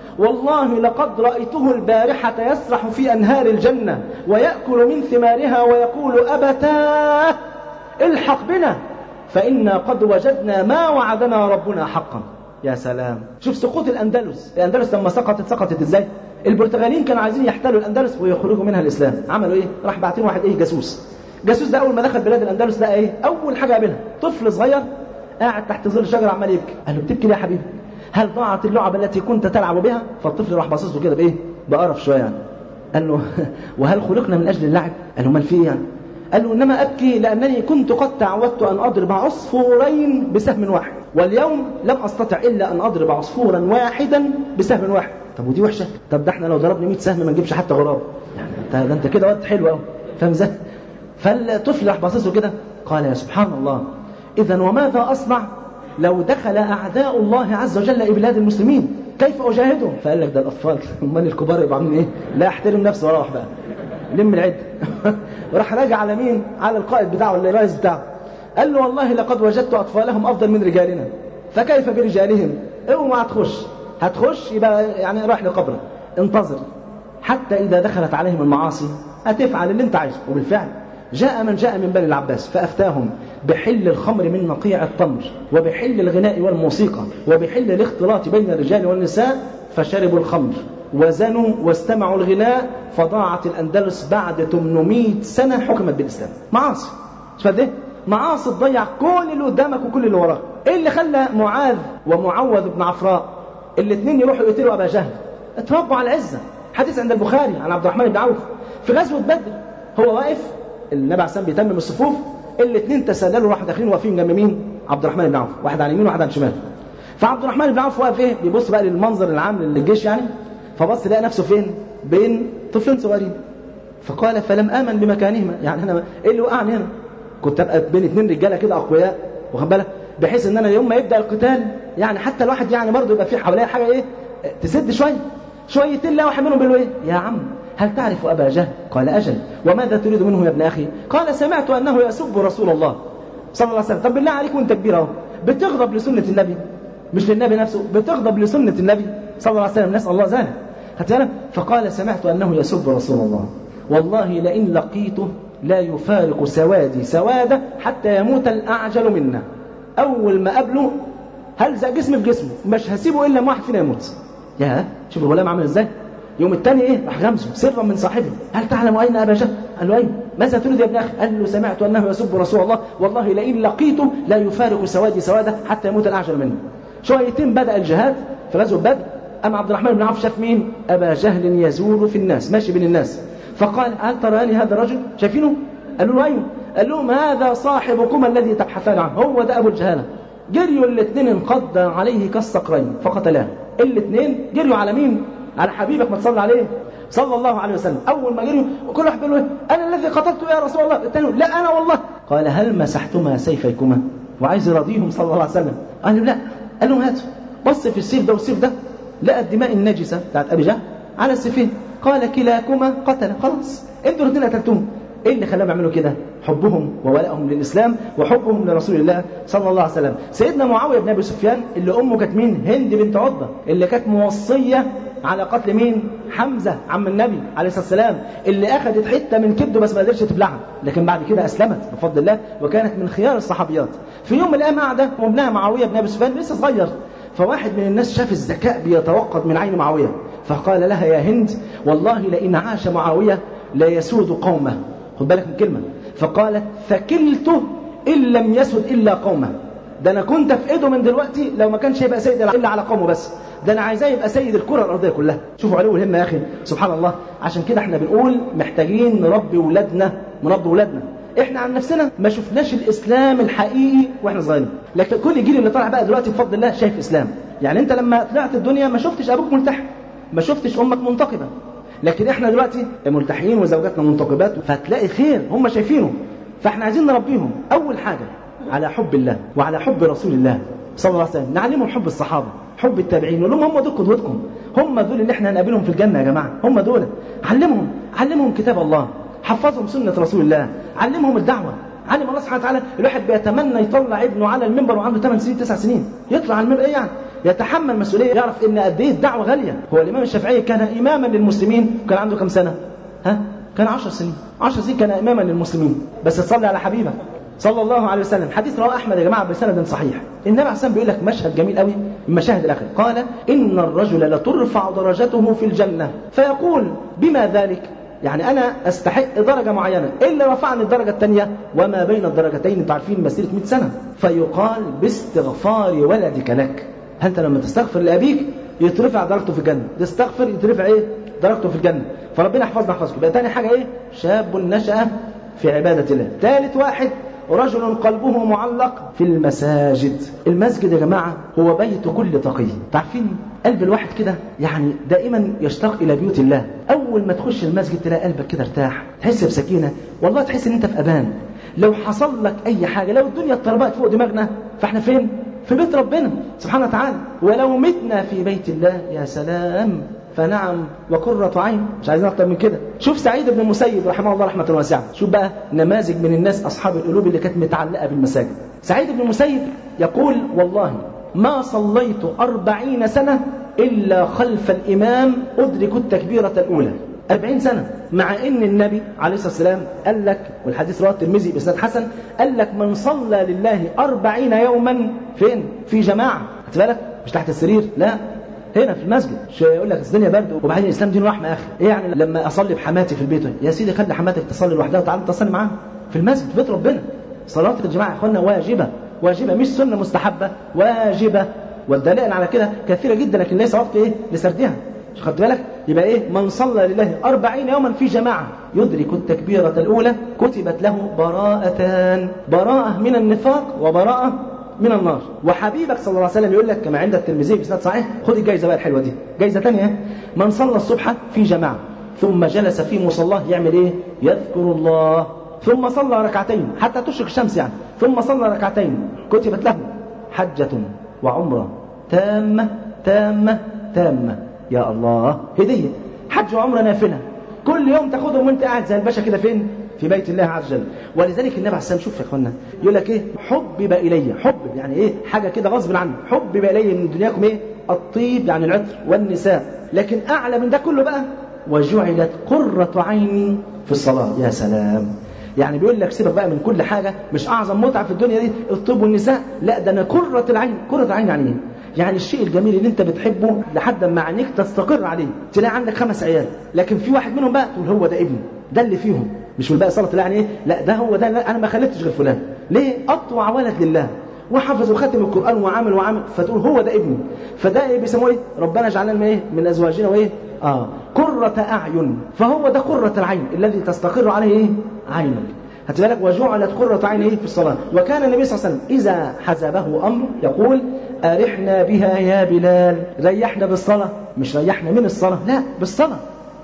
والله لقد رأيته البارحة يسرح في أنهار الجنة ويأكل من ثمارها ويقول أبتاه الحق بنا فإنا قد وجدنا ما وعدنا ربنا حقا يا سلام شوف سقوط الأندلس الأندلس لما سقطت سقطت إزاي البرتغاليين كانوا عايزين يحتلوا الأندلس ويخرجوا منها الإسلام عملوا إيه راح باعتين واحد إيه جاسوس جاسوس ده أول ما دخل بلاد الأندلس ده إيه أول حاجة قابلها طفل صغير قاعد تحت ظل شجرة عمال يبكي قال له بتبكي ليه يا حبيبي هل ضاعت اللعبة التي كنت تلعب بها فالطفل راح باصص له كده بايه بقرف شويه يعني قال له وهل خلقنا من اجل اللعب قال له ما في يعني قال له انما ابكي لانني كنت قد تعودت ان اضرب عصفورين بسهم واحد واليوم لم استطع الا ان اضرب عصفورا واحدا بسهم واحد طب ودي وحشه طب ده احنا لو ضربنا 100 سهم ما نجيبش حتى غراب يعني ده انت كده واد حلو قوي فاهم ازاي فالطفل راح باصص له كده قال يا سبحان الله اذا وماذا اصنع لو دخل أعداء الله عز وجل إلى بلاد المسلمين كيف أجاهدهم فقال لك ده الأطفال امال الكبار يبقوا عاملين إيه لا احترم نفسه وروح بقى لم العد وراح راجع على مين على القائد بتاعه ولا الرئيس بتاعه قال له والله لقد وجدت أطفالهم أفضل من رجالنا فكيف برجالهم اوعى تخش هتخش يبقى يعني رايح لقبره انتظر حتى إذا دخلت عليهم المعاصي هتفعل اللي انت عايزه وبالفعل جاء من جاء من بني العباس فأفتاهم بحل الخمر من نقيع التمر وبحل الغناء والموسيقى وبحل الاختلاط بين الرجال والنساء فشربوا الخمر وزنوا واستمعوا الغناء فضاعت الأندلس بعد 800 سنة حكمت بالإسلام معاصي مش ده معاصي تضيع كل اللي قدامك وكل اللي وراك ايه اللي خلى معاذ ومعوذ بن عفراء الاثنين يروحوا يقتلوا ابا جهل اتربوا على العزه حديث عند البخاري عن عبد الرحمن بن عوف في غزوه بدر هو واقف النبي عليه الصلاه بيتمم الصفوف الاثنين تسللوا راحوا داخلين واقفين جنب مين؟ عبد الرحمن بن عوف، واحد على اليمين وواحد على الشمال. فعبد الرحمن بن عوف واقف ايه؟ بيبص بقى للمنظر العام للجيش يعني فبص لقى نفسه فين؟ بين طفلين صغيرين. فقال فلم امن بمكانهما، يعني انا ايه اللي وقعني هنا؟ كنت ابقى بين اثنين رجاله كده اقوياء واخد بالك؟ بحيث ان انا يوم ما يبدا القتال يعني حتى الواحد يعني برضه يبقى في حواليه حاجه ايه؟ تسد شويه. شويتين لا واحد منهم بيقول ايه؟ يا عم هل تعرف أبا جهل؟ قال أجل وماذا تريد منه يا ابن أخي؟ قال سمعت أنه يسب رسول الله صلى الله عليه وسلم طب بالله عليك وانت كبير اهو بتغضب لسنة النبي مش للنبي نفسه بتغضب لسنة النبي صلى الله عليه وسلم نسأل الله ذلك خدت فقال سمعت أنه يسب رسول الله والله لئن لقيته لا يفارق سوادي سوادة حتى يموت الأعجل منا أول ما قابله هلزق جسمي في جسمه مش هسيبه إلا ما واحد فينا يموت يا شوف الغلام عامل ازاي يوم الثاني ايه راح غمزه سرا من صاحبه هل تعلم اين ابا جهل قال له اين ماذا تريد يا ابن اخي قال له سمعت انه يسب رسول الله والله لئن لقيته لا يفارق سوادي سواده حتى يموت الاعجل منه شويتين بدا الجهاد في غزوه بدر اما عبد الرحمن بن عوف شاف مين ابا جهل يزول في الناس ماشي بين الناس فقال هل تراني هذا الرجل شايفينه قالوا له ايوه قال لهم هذا صاحبكما الذي تبحثان عنه هو ده ابو الجهاله جريوا الاثنين انقض عليه كالصقرين فقتلاه الاثنين جريوا على مين على حبيبك ما تصلي عليه صلى الله عليه وسلم اول ما جريوا وكل واحد بيقول انا الذي قتلته يا رسول الله الثاني لا انا والله قال هل مسحتما سيفيكما وعايز يراضيهم صلى الله عليه وسلم قالوا لا قال لهم هاتوا بص في السيف ده والسيف ده لقى الدماء النجسه بتاعت ابي جهل على السيفين قال كلاكما قتل خلاص انتوا الاثنين قتلتوهم ايه اللي خلاهم يعملوا كده حبهم وولائهم للاسلام وحبهم لرسول الله صلى الله عليه وسلم سيدنا معاويه بن ابي سفيان اللي امه كانت مين هند بنت عتبه اللي كانت موصيه على قتل مين حمزه عم النبي عليه الصلاه والسلام اللي اخذت حته من كبده بس ما قدرتش تبلعها لكن بعد كده اسلمت بفضل الله وكانت من خيار الصحابيات في يوم من الايام قاعده وابنها معاويه بن ابي سفيان لسه صغير فواحد من الناس شاف الذكاء بيتوقد من عين معاويه فقال لها يا هند والله لئن عاش معاويه لا يسود قومه خد بالك من كلمه فقالت فكلته ان لم يسد الا قومه ده انا كنت في ايده من دلوقتي لو ما كانش يبقى سيد الا على قومه بس ده انا عايزاه يبقى سيد الكره الارضيه كلها شوفوا علو الهمه يا اخي سبحان الله عشان كده احنا بنقول محتاجين نربي ولادنا نربي ولادنا احنا عن نفسنا ما شفناش الاسلام الحقيقي واحنا صغيرين لكن كل الجيل اللي طالع بقى دلوقتي بفضل الله شايف اسلام يعني انت لما طلعت الدنيا ما شفتش ابوك ملتحي ما شفتش امك منتقبه لكن احنا دلوقتي ملتحيين وزوجاتنا منتقبات فهتلاقي خير هم شايفينه فاحنا عايزين نربيهم اول حاجه على حب الله وعلى حب رسول الله صلى الله عليه وسلم نعلمهم حب الصحابه حب التابعين نقول لهم هم دول قدوتكم هم دول اللي احنا هنقابلهم في الجنه يا جماعه هم دول علمهم علمهم كتاب الله حفظهم سنه رسول الله علمهم الدعوه علم الله سبحانه وتعالى الواحد بيتمنى يطلع ابنه على المنبر وعنده 8 سنين 9 سنين يطلع على المنبر ايه يعني يتحمل مسؤوليه يعرف ان قد ايه الدعوه غاليه هو الامام الشافعي كان اماما للمسلمين وكان عنده كم سنه ها كان 10 سنين 10 سنين كان اماما للمسلمين بس تصلي على حبيبك صلى الله عليه وسلم حديث رواه احمد يا جماعه بسند صحيح النبي عليه الصلاه بيقول لك مشهد جميل قوي من مشاهد الاخره قال ان الرجل لترفع درجته في الجنه فيقول بما ذلك يعني انا استحق درجه معينه الا رفعني الدرجه الثانيه وما بين الدرجتين انتوا عارفين مسيره 100 سنه فيقال باستغفار ولدك لك انت لما تستغفر لابيك يترفع درجته في الجنه تستغفر يترفع ايه درجته في الجنه فربنا يحفظنا يحفظكم يبقى ثاني حاجه ايه شاب نشا في عباده الله ثالث واحد رجل قلبه معلق في المساجد المسجد يا جماعة هو بيت كل تقي تعرفين قلب الواحد كده يعني دائما يشتاق إلى بيوت الله أول ما تخش المسجد تلاقي قلبك كده ارتاح تحس بسكينة والله تحس إن أنت في أمان لو حصل لك أي حاجة لو الدنيا اتطربقت فوق دماغنا فإحنا فين؟ في بيت ربنا سبحانه وتعالى ولو متنا في بيت الله يا سلام فنعم وقرة عين مش عايزين اكتر من كده شوف سعيد بن المسيب رحمه الله رحمة واسعة شوف بقى نماذج من الناس أصحاب القلوب اللي كانت متعلقة بالمساجد سعيد بن المسيب يقول والله ما صليت أربعين سنة إلا خلف الإمام أدرك التكبيرة الأولى أربعين سنة مع أن النبي عليه الصلاة والسلام قال لك والحديث رواه الترمذي بإسناد حسن قال لك من صلى لله أربعين يوما فين؟ في جماعة خدت بالك مش تحت السرير لا هنا في المسجد مش يقول لك الدنيا برد وبعدين الاسلام دين رحمه يا اخي ايه يعني لما اصلي بحماتي في البيت يا سيدي خلي حماتك تصلي لوحدها وتعالى تصلي معاها في المسجد في بيت ربنا صلاه الجماعه يا اخوانا واجبه واجبه مش سنه مستحبه واجبه والدلائل على كده كثيره جدا لكن ليس وقت ايه لسردها خدت بالك يبقى ايه من صلى لله أربعين يوما في جماعة يدرك التكبيرة الأولى كتبت له براءتان براءة من النفاق وبراءة من النار وحبيبك صلى الله عليه وسلم يقول لك كما عند الترمذي بسند صحيح خد الجائزه بقى الحلوه دي جائزه ثانيه من صلى الصبح في جماعه ثم جلس في مصلاه يعمل ايه يذكر الله ثم صلى ركعتين حتى تشرق الشمس يعني ثم صلى ركعتين كتبت له حجة وعمرة تامة تامة تامة يا الله هدية حج وعمرة نافلة كل يوم تاخدهم وانت قاعد زي الباشا كده فين في بيت الله عز وجل ولذلك النبي عليه السلام شوف يا اخوانا يقول لك ايه حبب الي حب يعني ايه حاجه كده غصب عنه حبب الي من دنياكم ايه الطيب يعني العطر والنساء لكن اعلى من ده كله بقى وجعلت قرة عيني في الصلاة يا سلام يعني بيقول لك سيبك بقى من كل حاجة مش أعظم متعة في الدنيا دي الطب والنساء لا ده أنا قرة العين قرة العين يعني إيه؟ يعني الشيء الجميل اللي انت بتحبه لحد ما عينيك تستقر عليه تلاقي عندك خمس عيال لكن في واحد منهم بقى تقول هو ده ابني ده اللي فيهم مش والباقي صلاه يعني ايه لا ده هو ده لا انا ما خلفتش غير فلان ليه اطوع ولد لله وحفظ وختم القران وعامل وعامل فتقول هو ده ابني فده ايه بيسموه ايه ربنا اجعلنا من ايه من ازواجنا وايه اه قرة اعين فهو ده قرة العين الذي تستقر عليه ايه عينك هات بالك وجعلت قرة عين ايه في الصلاة وكان النبي صلى الله عليه وسلم إذا حزبه أمر يقول أرحنا بها يا بلال ريحنا بالصلاة مش ريحنا من الصلاة لا بالصلاة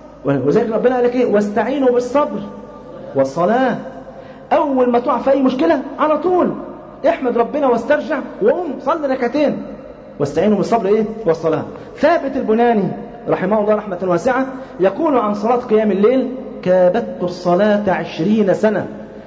وذلك ربنا قال لك ايه واستعينوا بالصبر والصلاة أول ما تقع في أي مشكلة على طول احمد ربنا واسترجع وقوم صلي ركعتين واستعينوا بالصبر ايه والصلاة ثابت البناني رحمه الله رحمة واسعة يقول عن صلاة قيام الليل كابدت الصلاة عشرين سنة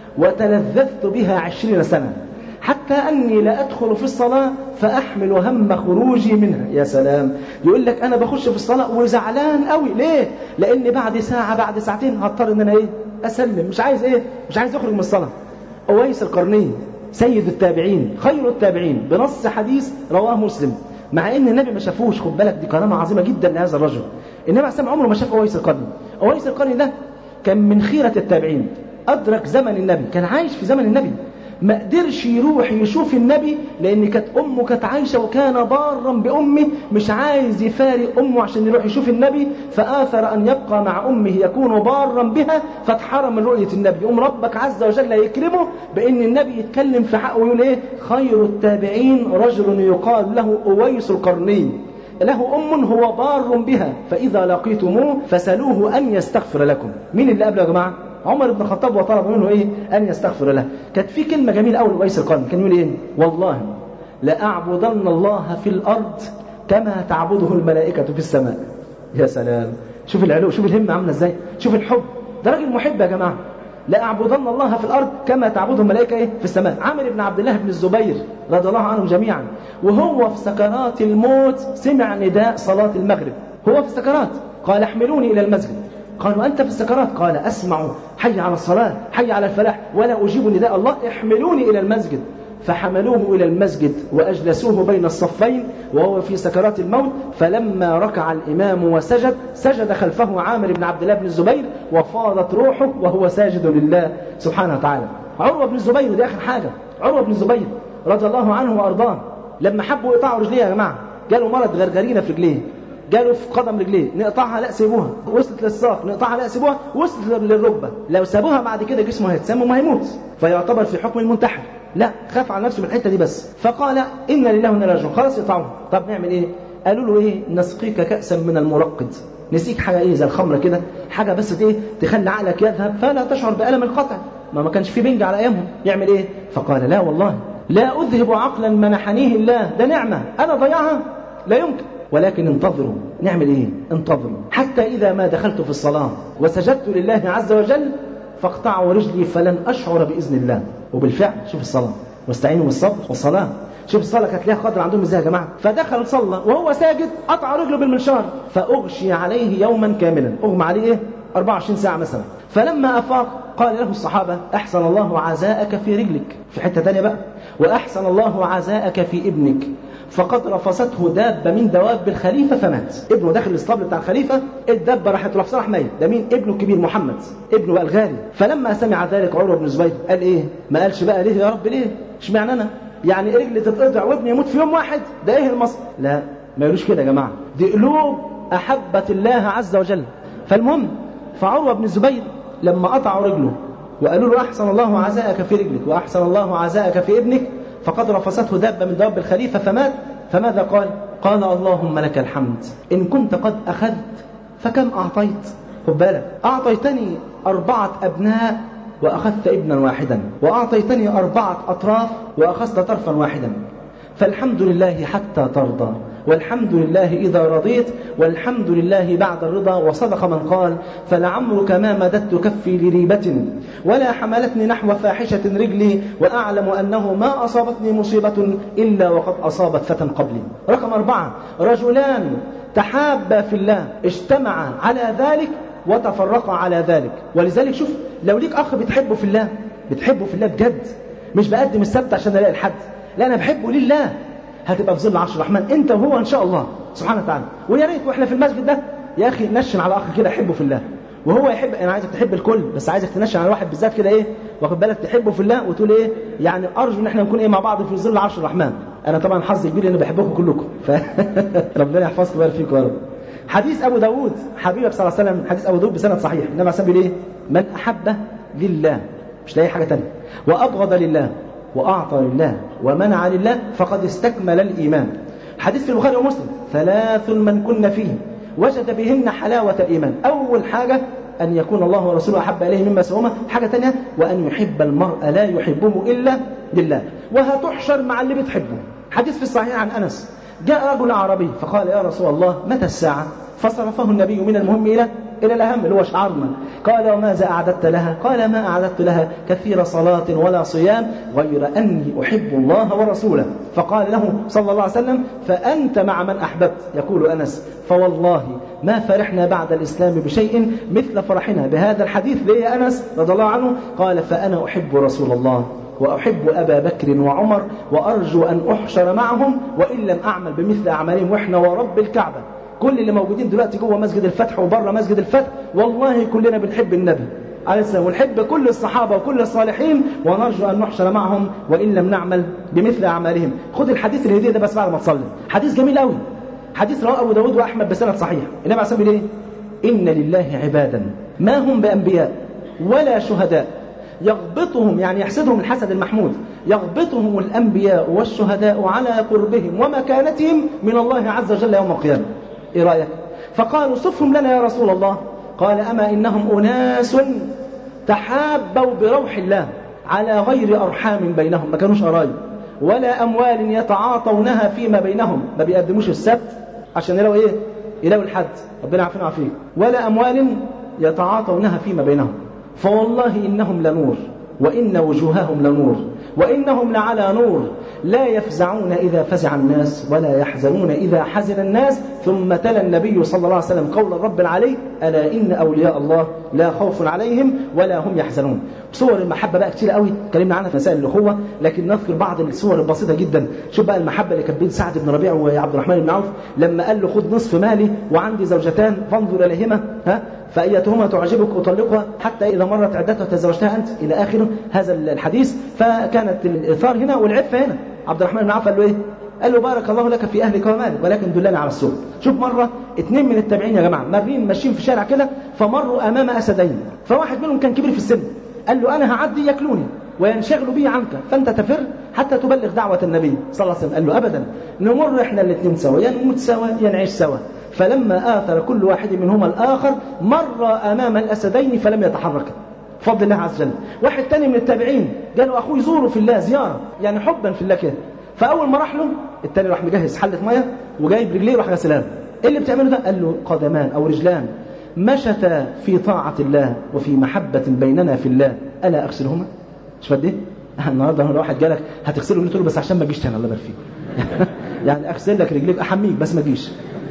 وتلذذت بها عشرين سنة حتى أني لا أدخل في الصلاة فأحمل هم خروجي منها يا سلام يقول لك أنا بخش في الصلاة وزعلان قوي ليه لأن بعد ساعة بعد ساعتين هضطر إن أنا إيه أسلم مش عايز إيه مش عايز أخرج من الصلاة أويس القرني سيد التابعين خير التابعين بنص حديث رواه مسلم مع ان النبي ما شافوش خد بالك دي كرامه عظيمه جدا لهذا الرجل النبي عليه عمره ما شاف اويس القرني اويس القرني ده كان من خيره التابعين ادرك زمن النبي كان عايش في زمن النبي ما قدرش يروح يشوف النبي لان كانت امه كانت عايشه وكان بارا بامه مش عايز يفارق امه عشان يروح يشوف النبي فاثر ان يبقى مع امه يكون بارا بها فاتحرم من رؤيه النبي يقوم ربك عز وجل يكرمه بان النبي يتكلم في حقه ويقول ايه خير التابعين رجل يقال له اويس القرني له أم هو بار بها فإذا لقيتموه فسلوه أن يستغفر لكم مين اللي قبله يا جماعة عمر بن الخطاب وطلب منه ايه ان يستغفر له كانت في كلمه جميله قوي لويس القرن كان يقول ايه والله لاعبدن الله في الارض كما تعبده الملائكه في السماء يا سلام شوف العلو شوف الهمه عامله ازاي شوف الحب ده راجل محب يا جماعه لأعبدن الله في الأرض كما تعبده الملائكة إيه؟ في السماء عامر بن عبد الله بن الزبير رضي الله عنهم جميعا وهو في سكرات الموت سمع نداء صلاة المغرب هو في السكرات قال احملوني إلى المسجد قالوا أنت في السكرات قال أسمع حي على الصلاة حي على الفلاح ولا أجيب نداء الله احملوني إلى المسجد فحملوه إلى المسجد وأجلسوه بين الصفين وهو في سكرات الموت فلما ركع الإمام وسجد سجد خلفه عامر بن عبد الله بن الزبير وفاضت روحه وهو ساجد لله سبحانه وتعالى عروة بن الزبير دي آخر حاجة عروة بن الزبير رضي الله عنه وأرضاه لما حبوا يقطعوا رجليه يا جماعة جاله مرض غرغرينة في رجليه جاله في قدم رجليه نقطعها لا سيبوها وصلت للساق نقطعها لا سيبوها وصلت للركبه لو سابوها بعد كده جسمه هيتسمم وهيموت فيعتبر في حكم المنتحر لا خاف على نفسه من الحته دي بس فقال ان لله وانا راجعون خلاص يقطعوها طب نعمل ايه قالوا له ايه نسقيك كاسا من المرقد نسيك حاجه ايه زي الخمره كده حاجه بس ايه تخلي عقلك يذهب فلا تشعر بالم القطع ما ما كانش في بنج على ايامهم يعمل ايه فقال لا والله لا اذهب عقلا منحنيه الله ده نعمه انا ضيعها لا يمكن ولكن انتظروا نعمل ايه انتظروا حتى اذا ما دخلت في الصلاه وسجدت لله عز وجل فاقطعوا رجلي فلن اشعر باذن الله وبالفعل شوف الصلاه واستعينوا بالصبر والصلاه شوف الصلاه كانت ليها قدر عندهم ازاي يا جماعه فدخل صلى وهو ساجد قطع رجله بالمنشار فاغشي عليه يوما كاملا اغمى عليه ايه 24 ساعه مثلا فلما افاق قال له الصحابه احسن الله عزاءك في رجلك في حته ثانيه بقى واحسن الله عزاءك في ابنك فقد رفسته دابة من دواب الخليفة فمات ابنه داخل الاسطبل بتاع الخليفة الدابة راحت رفسها راح ميت ده مين ابنه الكبير محمد ابنه بقى الغالي فلما سمع ذلك عروة بن الزبير قال ايه ما قالش بقى ليه يا رب ليه اشمعنى انا يعني رجلي تتقطع وابني يموت في يوم واحد ده ايه المصر لا ما يقولوش كده يا جماعة دي قلوب أحبت الله عز وجل فالمهم فعروة بن الزبير لما قطعوا رجله وقالوا له أحسن الله عزاءك في رجلك وأحسن الله عزاءك في ابنك فقد رفسته دابة من دواب الخليفة فمات فماذا قال قال اللهم لك الحمد إن كنت قد أخذت فكم أعطيت خد بالك أعطيتني أربعة أبناء وأخذت ابنا واحدا وأعطيتني أربعة أطراف وأخذت طرفا واحدا فالحمد لله حتى ترضى والحمد لله إذا رضيت والحمد لله بعد الرضا وصدق من قال فلعمرك ما مددت كفي لريبة ولا حملتني نحو فاحشة رجلي وأعلم أنه ما أصابتني مصيبة إلا وقد أصابت فتى قبلي رقم أربعة رجلان تحابا في الله اجتمعا على ذلك وتفرقا على ذلك ولذلك شوف لو ليك أخ بتحبه في الله بتحبه في الله بجد مش بقدم السبت عشان الاقي الحد لا انا بحبه لله هتبقى في ظل عرش الرحمن انت وهو ان شاء الله سبحانه وتعالى ويا ريت واحنا في المسجد ده يا اخي نشن على اخ كده حبه في الله وهو يحب انا عايزك تحب الكل بس عايزك تنشن على واحد بالذات كده ايه واخد بالك تحبه في الله وتقول ايه يعني ارجو ان احنا نكون ايه مع بعض في ظل عرش الرحمن انا طبعا حظي كبير اني بحبكم كلكم ف... ربنا يحفظكم ويبارك فيكم يا رب حديث ابو داود حبيبك صلى الله عليه وسلم حديث ابو داود بسند صحيح النبي عليه الصلاه والسلام ايه من احب لله مش لاقي حاجه ثانيه وابغض لله واعطى لله ومنع لله فقد استكمل الايمان حديث في البخاري ومسلم ثلاث من كن فيه وجد بهن حلاوة الإيمان أول حاجة أن يكون الله ورسوله أحب إليه مما سواهما حاجة تانية وأن يحب المرء لا يحبه إلا لله وهتحشر مع اللي بتحبه حديث في الصحيح عن أنس جاء رجل عربي فقال يا رسول الله متى الساعة فصرفه النبي من المهم إلى إلى الأهم اللي هو شعارنا قال وماذا أعددت لها قال ما أعددت لها كثير صلاة ولا صيام غير أني أحب الله ورسوله فقال له صلى الله عليه وسلم فأنت مع من أحببت يقول أنس فوالله ما فرحنا بعد الإسلام بشيء مثل فرحنا بهذا الحديث ليه أنس رضي الله عنه قال فأنا أحب رسول الله وأحب أبا بكر وعمر وأرجو أن أحشر معهم وإن لم أعمل بمثل أعمالهم وإحنا ورب الكعبة كل اللي موجودين دلوقتي جوه مسجد الفتح وبره مسجد الفتح والله كلنا بنحب النبي عليه السلام ونحب كل الصحابة وكل الصالحين ونرجو أن نحشر معهم وإن لم نعمل بمثل أعمالهم خد الحديث الهدية ده بس بعد ما تصلي حديث جميل قوي حديث رواه أبو داود وأحمد بسند صحيح النبي عليه الصلاة والسلام إن لله عبادا ما هم بأنبياء ولا شهداء يغبطهم يعني يحسدهم الحسد المحمود يغبطهم الأنبياء والشهداء على قربهم ومكانتهم من الله عز وجل يوم القيامة إيه رأيك؟ فقالوا صفهم لنا يا رسول الله قال أما إنهم أناس تحابوا بروح الله على غير أرحام بينهم ما كانوش قرايب ولا أموال يتعاطونها فيما بينهم ما بيقدموش السبت عشان يلاقوا إيه يلاقوا الحد ربنا عافينا وعافيك ولا أموال يتعاطونها فيما بينهم فوالله إنهم لنور وإن وجوههم لنور وإنهم لعلى نور لا يفزعون إذا فزع الناس ولا يحزنون إذا حزن الناس ثم تلا النبي صلى الله عليه وسلم قول الرب العلي ألا إن أولياء الله لا خوف عليهم ولا هم يحزنون صور المحبة بقى كتير قوي اتكلمنا عنها في مسائل الأخوة لكن نذكر بعض الصور البسيطة جدا شوف بقى المحبة اللي كانت بين سعد بن ربيع وعبد الرحمن بن عوف لما قال له خد نصف مالي وعندي زوجتان فانظر إليهما ها فأيتهما تعجبك أطلقها حتى إذا مرت عدتها تزوجتها أنت إلى آخره هذا الحديث فكانت الإثار هنا والعفة هنا عبد الرحمن بن عوف قال له إيه قال له بارك الله لك في أهلك ومالك ولكن دلني على السوق شوف مرة اثنين من التابعين يا جماعة مارين ماشيين في الشارع كده فمروا أمام أسدين فواحد منهم كان كبير في السن قال له أنا هعدي ياكلوني وينشغلوا بي عنك فأنت تفر حتى تبلغ دعوة النبي صلى الله عليه وسلم قال له أبدا نمر إحنا الاثنين سوا يا نموت سوا يا نعيش سوا فلما آثر كل واحد منهما الآخر مر أمام الأسدين فلم يتحرك فضل الله عز وجل واحد تاني من التابعين قالوا أخوي زوره في الله زيارة يعني حبا في الله كده فأول ما راح له التاني راح مجهز حلة مية وجايب رجليه وراح غسلها ايه اللي بتعمله ده قال له قدمان أو رجلان مشتا في طاعة الله وفي محبة بيننا في الله ألا أغسلهما مش فدي النهارده لو واحد جالك هتغسله رجليه تقول له بس عشان ما تجيش تاني الله يبارك فيك يعني اغسل لك رجليك احميك بس ما تجيش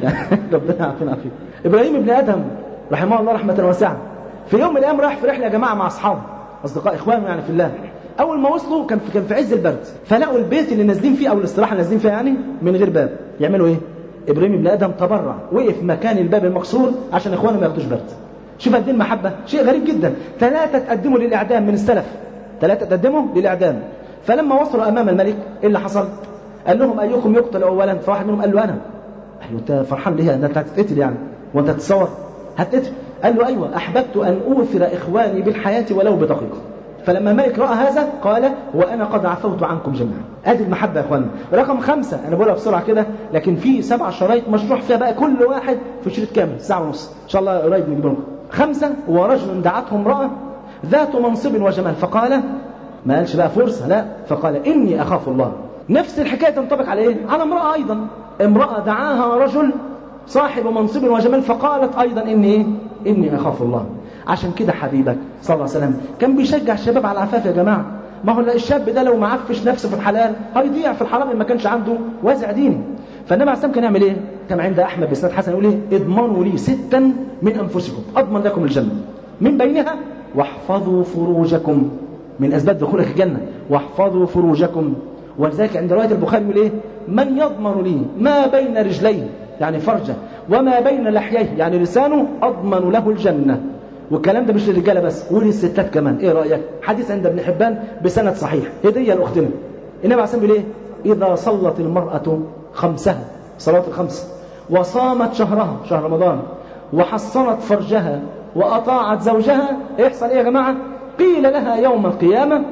ربنا يعافينا ويعافيك ابراهيم ابن ادم رحمه الله رحمه واسعه في يوم من الايام راح في رحله يا جماعه مع اصحابه اصدقاء اخوانه يعني في الله اول ما وصلوا كان في كان في عز البرد فلقوا البيت اللي نازلين فيه او الاستراحه اللي نازلين فيها يعني من غير باب يعملوا ايه ابراهيم ابن ادم تبرع وقف مكان الباب المكسور عشان اخوانه ما ياخدوش برد شوف قد ايه المحبه شيء غريب جدا ثلاثه تقدموا للاعدام من السلف ثلاثه تقدموا للاعدام فلما وصلوا امام الملك ايه اللي حصل قال لهم ايكم يقتل اولا فواحد منهم قال له انا قال له انت فرحان ليه انت هتتقتل يعني وانت تتصور هتقتل قال له ايوه احببت ان اوثر اخواني بالحياه ولو بدقيقه فلما الملك راى هذا قال وانا قد عفوت عنكم جميعا ادي المحبه يا اخوانا رقم خمسة انا بقولها بسرعه كده لكن في سبع شرايط مشروح فيها بقى كل واحد في شريط كامل ساعه ونص ان شاء الله قريب نجيب لكم خمسه ورجل دعته امراه ذات منصب وجمال فقال ما قالش بقى فرصه لا فقال اني اخاف الله نفس الحكايه تنطبق على ايه على امراه ايضا امراه دعاها رجل صاحب منصب وجمال فقالت ايضا اني ايه اني اخاف الله عشان كده حبيبك صلى الله عليه وسلم كان بيشجع الشباب على العفاف يا جماعه ما هو الشاب ده لو ما عفش نفسه في الحلال هيضيع في الحرام ما كانش عنده وازع ديني فالنبي عليه السلام كان يعمل ايه كان عند احمد بن حسن يقول ايه اضمنوا لي ستا من انفسكم اضمن لكم الجنه من بينها واحفظوا فروجكم من اسباب دخولك الجنه واحفظوا فروجكم ولذلك عند روايه البخاري يقول ايه من يضمن لي ما بين رجليه يعني فرجه وما بين لحييه يعني لسانه اضمن له الجنه والكلام ده مش للرجاله بس وللستات كمان ايه رايك حديث عند ابن حبان بسند صحيح هديه لاختنا النبي عليه الصلاه ايه اذا صلت المراه خمسها صلاه الخمس وصامت شهرها شهر رمضان وحصنت فرجها واطاعت زوجها يحصل ايه يا جماعه قيل لها يوم القيامه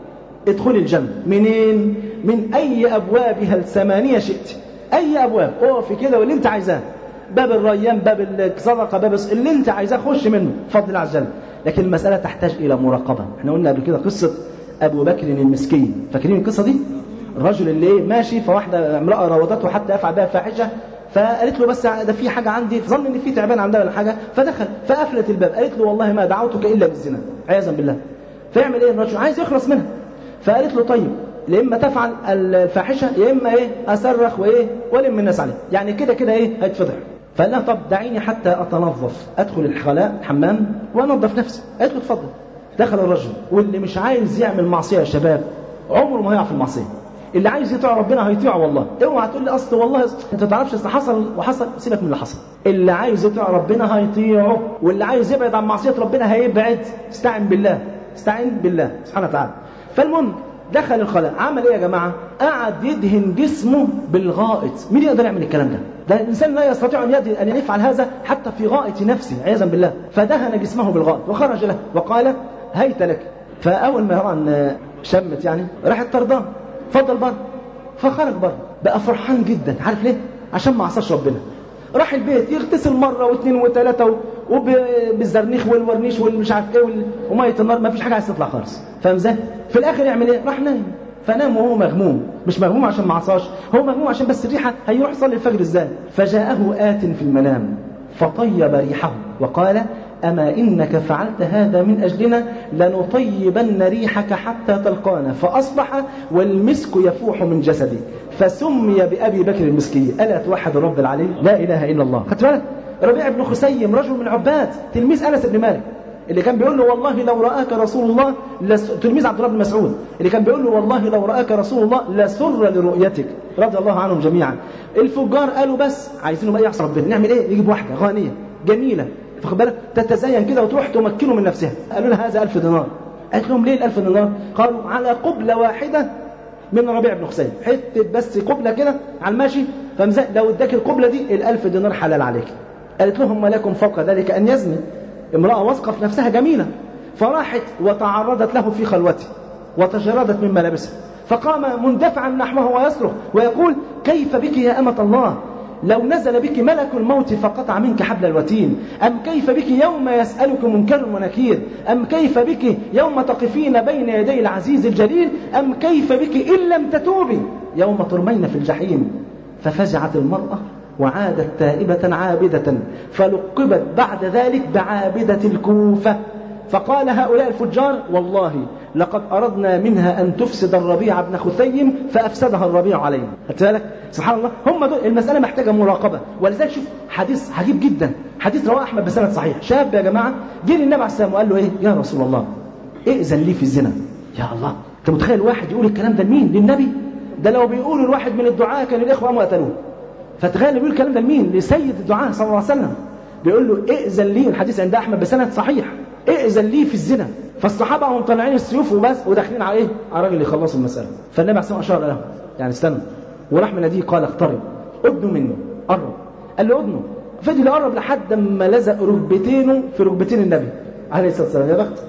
ادخلي الجنه منين من اي ابوابها الثمانيه شئت اي ابواب اقفي كده واللي انت عايزاه باب الريان باب الصدقه باب اللي انت عايزاه خش منه بفضل الله عز وجل لكن المساله تحتاج الى مراقبه احنا قلنا قبل كده قصه ابو بكر المسكين فاكرين القصه دي الرجل اللي ايه ماشي فواحده امراه راودته حتى يفعل بها فاحشه فقالت له بس ده في حاجه عندي ظن ان في تعبان عندها ولا حاجه فدخل فقفلت الباب قالت له والله ما دعوتك الا بالزنا عياذا بالله فيعمل ايه الرجل عايز يخلص منها فقالت له طيب يا اما تفعل الفاحشه يا اما ايه اصرخ وايه ولم الناس عليه يعني كده كده ايه هيتفضح فقال لها طب دعيني حتى اتنظف ادخل الخلاء الحمام وانظف نفسي قالت له اتفضل دخل الرجل واللي مش عايز يعمل معصيه يا شباب عمره ما هيقع في المعصيه اللي عايز يطيع ربنا هيطيعه والله اوعى تقول لي اصل والله انت ما تعرفش اصل حصل وحصل سيبك من اللي حصل اللي عايز يطيع ربنا هيطيعه واللي عايز يبعد عن معصيه ربنا هيبعد استعن بالله استعن بالله سبحانه وتعالى فالمهم دخل الخلاء عمل ايه يا جماعه قعد يدهن جسمه بالغائط مين يقدر يعمل الكلام ده ده الانسان لا يستطيع ان ان يفعل هذا حتى في غائط نفسه عياذا بالله فدهن جسمه بالغائط وخرج له وقال هيت لك فاول ما طبعا شمت يعني راحت طرداه فضل بره فخرج بره بقى فرحان جدا عارف ليه عشان ما عصاش ربنا راح البيت يغتسل مره واثنين وثلاثه وبالزرنيخ والورنيش والمش عارف ايه وميه النار ما فيش حاجه عايز تطلع خالص فاهم ازاي في الاخر يعمل ايه راح نايم فنام وهو مغموم مش مغموم عشان ما عصاش هو مغموم عشان بس الريحه هيروح يصلي الفجر ازاي فجاءه آت في المنام فطيب ريحه وقال أما إنك فعلت هذا من أجلنا لنطيبن ريحك حتى تلقانا فأصبح والمسك يفوح من جسدي فسمي بأبي بكر المسكي ألا توحد الرب العلي لا إله إلا الله خدت بالك ربيع بن خسيم رجل من عباد تلميذ أنس بن مالك اللي كان بيقول له والله لو رآك رسول الله لس... تلميذ عبد الله بن مسعود اللي كان بيقول له والله لو رآك رسول الله لسر لرؤيتك رضي الله عنهم جميعا الفجار قالوا بس عايزين بقى يحصل ربنا نعمل ايه نجيب واحده غانيه جميله فخد بالك تتزين كده وتروح تمكنه من نفسها قالوا لها هذا ألف دينار قالت لهم ليه الألف دينار قالوا على قبلة واحدة من ربيع بن حسين حتة بس قبلة كده على الماشي فمزق لو اداك القبلة دي الألف دينار حلال عليك قالت لهم ما لكم فوق ذلك أن يزني امرأة واثقة في نفسها جميلة فراحت وتعرضت له في خلوته وتجردت من ملابسه فقام مندفعا نحوه ويصرخ ويقول كيف بك يا أمة الله لو نزل بك ملك الموت فقطع منك حبل الوتين أم كيف بك يوم يسألك منكر ونكير أم كيف بك يوم تقفين بين يدي العزيز الجليل أم كيف بك إن لم تتوبي يوم ترمين في الجحيم ففزعت المرأة وعادت تائبة عابدة فلقبت بعد ذلك بعابدة الكوفة فقال هؤلاء الفجار والله لقد أردنا منها أن تفسد الربيع بن خثيم فأفسدها الربيع علينا خدت بالك سبحان الله هم دول المسألة محتاجة مراقبة ولذلك شوف حديث عجيب جدا حديث رواه أحمد بسند صحيح شاب يا جماعة جه للنبي عليه السلام وقال له إيه يا رسول الله ائذن لي في الزنا يا الله أنت متخيل واحد يقول الكلام ده لمين للنبي ده لو بيقولوا الواحد من الدعاء كان الإخوة قاموا قتلوه فتخيل بيقول الكلام ده لمين لسيد الدعاء صلى الله عليه وسلم بيقول له ائذن لي الحديث عند أحمد بسند صحيح ائذن لي في الزنا فالصحابة هم طالعين السيوف وبس وداخلين على ايه؟ على راجل يخلص المسألة فالنبي عليه الصلاة والسلام أشار له يعني استنى وراح مناديه قال اقترب ادنوا مني قرب قال له ادنوا فضل يقرب لحد ما لزق ركبتينه في ركبتين النبي عليه الصلاة والسلام يا بخت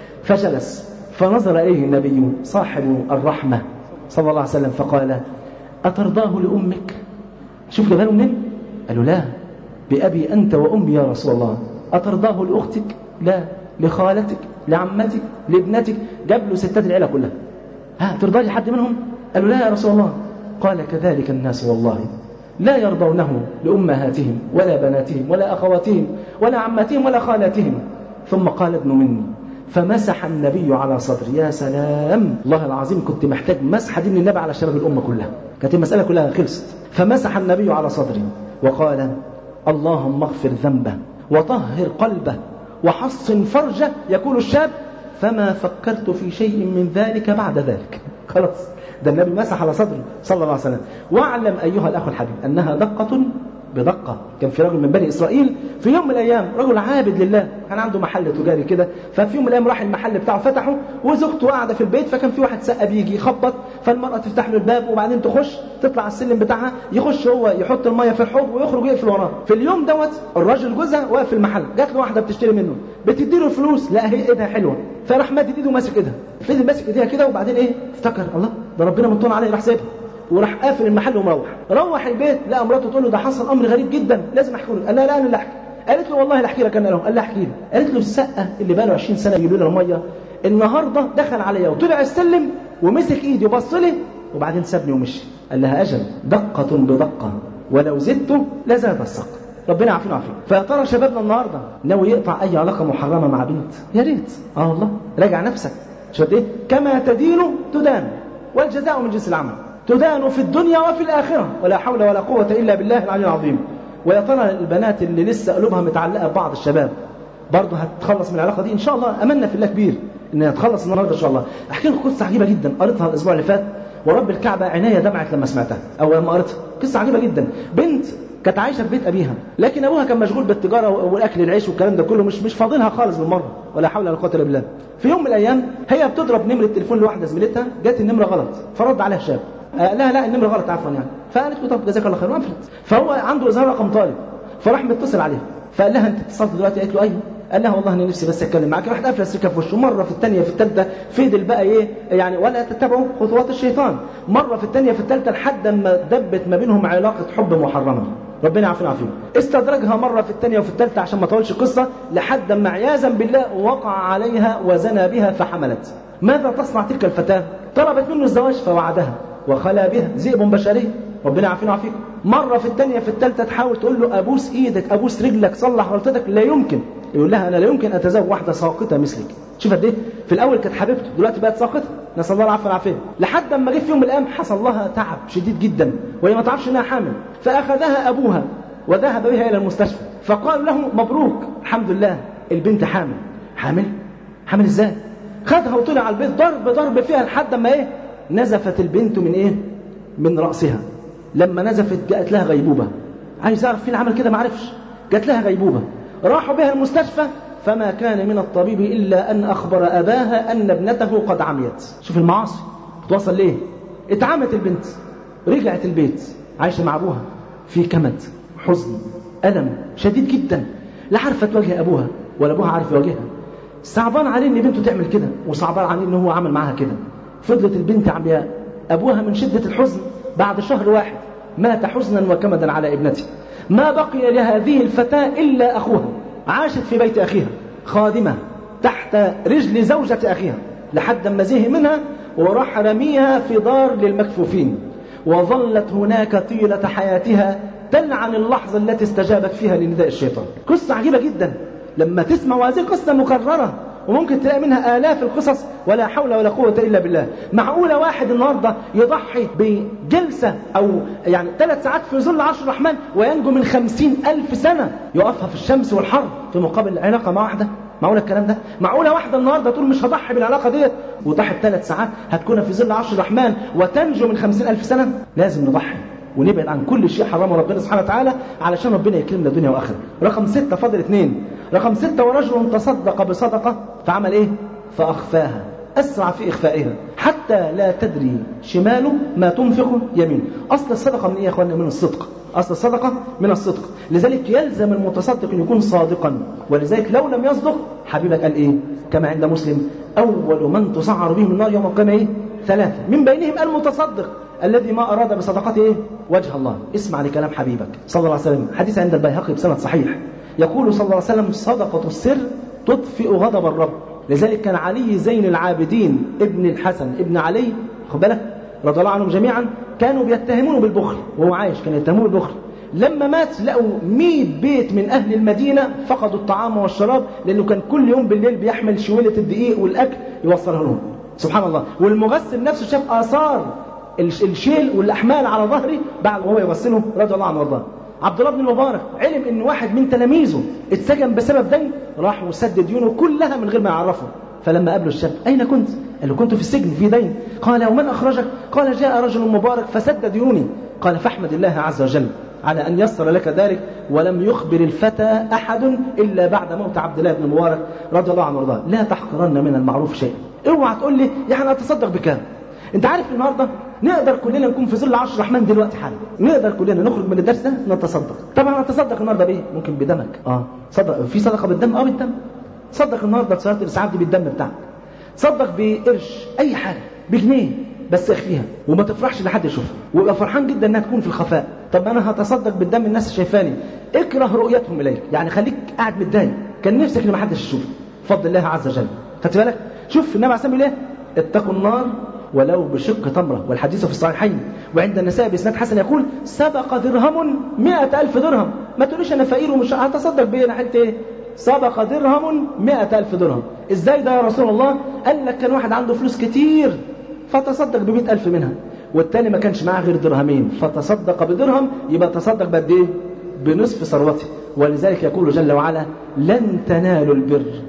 فجلس فنظر إليه النبي صاحب الرحمة صلى الله عليه وسلم فقال أترضاه لأمك شوف جابها منين قال له لا بأبي أنت وأمي يا رسول الله أترضاه لأختك لا لخالتك لعمتك لابنتك جاب له ستات العيلة كلها ها ترضى لي حد منهم قال له لا يا رسول الله قال كذلك الناس والله لا يرضونه لأمهاتهم ولا بناتهم ولا أخواتهم ولا عماتهم ولا خالاتهم ثم قال ابن مني فمسح النبي على صدري يا سلام الله العظيم كنت محتاج مسحة دي من النبي على شباب الأمة كلها كانت المسألة كلها خلصت فمسح النبي على صدري وقال اللهم اغفر ذنبه وطهر قلبه وحصن فرجه يقول الشاب فما فكرت في شيء من ذلك بعد ذلك خلاص ده النبي مسح على صدره صلى الله عليه وسلم واعلم أيها الأخ الحبيب أنها دقة بدقة كان في رجل من بني إسرائيل في يوم من الأيام رجل عابد لله كان عنده محل تجاري كده ففي يوم من الأيام راح المحل بتاعه فتحه وزوجته قاعدة في البيت فكان في واحد سقى بيجي يخبط فالمرأة تفتح له الباب وبعدين تخش تطلع على السلم بتاعها يخش هو يحط المية في الحوض ويخرج يقفل وراه في اليوم دوت الراجل جوزها واقف في المحل جات له واحدة بتشتري منه بتدي له الفلوس لا هي ايدها حلوة فراح مادد ايده ماسك ايدها فضل ماسك ايديها كده وبعدين ايه افتكر الله ده ربنا مطلع عليه راح سايبها وراح قافل المحل ومروح روح البيت لقى مراته تقول له ده حصل امر غريب جدا لازم احكي له قال لها لا انا اللي احكي قالت له والله لا احكي لك انا لهم قال لها احكي لي قالت له السقه اللي بقى له 20 سنه يجيب لنا الميه النهارده دخل عليا وطلع السلم ومسك ايدي وبص لي وبعدين سابني ومشي قال لها اجل دقه بدقه ولو زدت لزاد السقط ربنا يعافينا ويعافيك فيا ترى شبابنا النهارده ناوي يقطع اي علاقه محرمه مع بنت يا ريت اه والله راجع نفسك شفت ايه كما تدين تدان والجزاء من جنس العمل تدان في الدنيا وفي الآخرة ولا حول ولا قوة إلا بالله العلي العظيم ويا ترى البنات اللي لسه قلوبها متعلقة ببعض الشباب برضه هتتخلص من العلاقة دي إن شاء الله أملنا في الله كبير إنها تخلص النهارده إن شاء الله أحكي لكم قصة عجيبة جدا قريتها الأسبوع اللي فات ورب الكعبة عناية دمعت لما سمعتها أو لما قريتها قصة عجيبة جدا بنت كانت عايشة في بيت أبيها لكن أبوها كان مشغول بالتجارة والأكل العيش والكلام ده كله مش مش فاضلها خالص بالمرة ولا حول ولا قوة إلا بالله في يوم من الأيام هي بتضرب نمرة تليفون لواحدة زميلتها جت النمرة غلط فرد عليها شاب قال لها لا النمرة غلط عفوا يعني فقالت له طب جزاك الله خير وقفلت فهو عنده إظهار رقم طالب فراح متصل عليها فقال لها أنت اتصلت دلوقتي قالت له أيوه قال لها والله انا نفسي بس اتكلم معاك راح قافله السكه في وشه مره في الثانيه في الثالثه فضل بقى ايه يعني ولا تتبعوا خطوات الشيطان مره في الثانيه في الثالثه لحد ما دبت ما بينهم علاقه حب محرمه ربنا يعافينا ويعافيهم استدرجها مره في الثانيه وفي الثالثه عشان ما طولش القصه لحد ما عياذا بالله وقع عليها وزنى بها فحملت ماذا تصنع تلك الفتاه طلبت منه الزواج فوعدها وخلا بها ذئب بشري ربنا يعافينا ويعافيكم مرة في الثانية في الثالثة تحاول تقول له أبوس إيدك أبوس رجلك صلح غلطتك لا يمكن يقول لها أنا لا يمكن أتزوج واحدة ساقطة مثلك شوف قد إيه في الأول كانت حبيبته دلوقتي بقت ساقطة نسأل الله العافية والعافية لحد ما جه في يوم من الأيام حصل لها تعب شديد جدا وهي ما تعرفش إنها حامل فأخذها أبوها وذهب بها إلى المستشفى فقال له مبروك الحمد لله البنت حامل حامل حامل إزاي خدها وطلع على البيت ضرب ضرب فيها لحد ما إيه نزفت البنت من إيه من رأسها لما نزفت جاءت لها غيبوبة عايز أعرف فين عمل كده ما عرفش جات لها غيبوبة راحوا بها المستشفى فما كان من الطبيب إلا أن أخبر أباها أن ابنته قد عميت شوف المعاصي بتوصل ليه اتعمت البنت رجعت البيت عايشة مع أبوها في كمد حزن ألم شديد جدا لا عارفة تواجه أبوها ولا أبوها عارف يواجهها صعبان عليه ان بنته تعمل كده وصعبان عليه ان هو عمل معاها كده فضلت البنت عمياء ابوها من شده الحزن بعد شهر واحد مات حزنا وكمدا على ابنته ما بقي لهذه الفتاه الا اخوها عاشت في بيت اخيها خادمه تحت رجل زوجه اخيها لحد ما زهق منها وراح رميها في دار للمكفوفين وظلت هناك طيله حياتها تلعن اللحظه التي استجابت فيها لنداء الشيطان قصه عجيبه جدا لما تسمع هذه قصة مكررة وممكن تلاقي منها آلاف القصص ولا حول ولا قوة إلا بالله معقولة واحد النهاردة يضحي بجلسة أو يعني ثلاث ساعات في ظل عرش الرحمن وينجو من خمسين ألف سنة يقفها في الشمس والحر في مقابل علاقة مع واحدة معقولة الكلام ده معقولة واحدة النهاردة تقول مش هضحي بالعلاقة ديت وضحي بثلاث ساعات هتكون في ظل عرش الرحمن وتنجو من خمسين ألف سنة لازم نضحي ونبعد عن كل شيء حرمه ربنا سبحانه وتعالى علشان ربنا يكرمنا دنيا واخره. رقم ستة فاضل اثنين. رقم ستة ورجل تصدق بصدقة فعمل ايه؟ فأخفاها. أسرع في إخفائها حتى لا تدري شماله ما تنفق يمينه. أصل الصدقة من إيه يا إخواننا؟ من الصدق. أصل الصدقة من الصدق. لذلك يلزم المتصدق أن يكون صادقا ولذلك لو لم يصدق حبيبك قال إيه؟ كما عند مسلم أول من تسعر بهم النار يوم القيامة إيه؟ ثلاثة من بينهم المتصدق الذي ما أراد بصدقته إيه؟ وجه الله اسمع لكلام حبيبك صلى الله عليه وسلم حديث عند البيهقي بسند صحيح يقول صلى الله عليه وسلم صدقة السر تطفئ غضب الرب لذلك كان علي زين العابدين ابن الحسن ابن علي خد بالك رضي الله عنهم جميعا كانوا بيتهمونه بالبخل وهو عايش كانوا يتهموه بالبخل لما مات لقوا 100 بيت من أهل المدينة فقدوا الطعام والشراب لأنه كان كل يوم بالليل بيحمل شويلة الدقيق والأكل يوصلها لهم سبحان الله والمغسل نفسه شاف آثار الشيل والأحمال على ظهري بعد وهو يغسله رضي الله عنه وارضاه عبد الله بن المبارك علم ان واحد من تلاميذه اتسجن بسبب دين راح وسدد ديونه كلها من غير ما يعرفه فلما قابله الشاب اين كنت قال له كنت في السجن في دين قال ومن اخرجك قال جاء رجل مبارك فسد ديوني قال فاحمد الله عز وجل على أن يسر لك ذلك ولم يخبر الفتى أحد إلا بعد موت عبد الله بن المبارك رضي الله عنه وارضاه لا تحقرن من المعروف شيئا اوعى تقول لي يعني اتصدق بكام انت عارف النهارده نقدر كلنا نكون في ظل عرش الرحمن دلوقتي حالا نقدر كلنا نخرج من الدرس ده نتصدق طبعا نتصدق النهارده بايه ممكن بدمك اه صدق في صدقه بالدم اه بالدم صدق النهارده صلاه الاسعاف دي بالدم بتاعك صدق بقرش اي حاجه بجنيه بس اخفيها وما تفرحش لحد يشوفها ويبقى فرحان جدا انها تكون في الخفاء طب انا هتصدق بالدم الناس شايفاني اكره رؤيتهم اليك يعني خليك قاعد متضايق كان نفسك ان ما حدش يشوفك بفضل الله عز وجل خدت بالك شوف النبي عليه الصلاه والسلام ايه اتقوا النار ولو بشق تمرة والحديث في الصحيحين وعند النساء بإسناد حسن يقول سبق درهم مئة ألف درهم ما تقوليش أنا فقير ومش هتصدق بيه أنا حلت إيه سبق درهم مئة ألف درهم إزاي ده يا رسول الله قال لك كان واحد عنده فلوس كتير فتصدق بمئة ألف منها والتاني ما كانش معاه غير درهمين فتصدق بدرهم يبقى تصدق بقد إيه بنصف ثروته ولذلك يقول جل وعلا لن تنالوا البر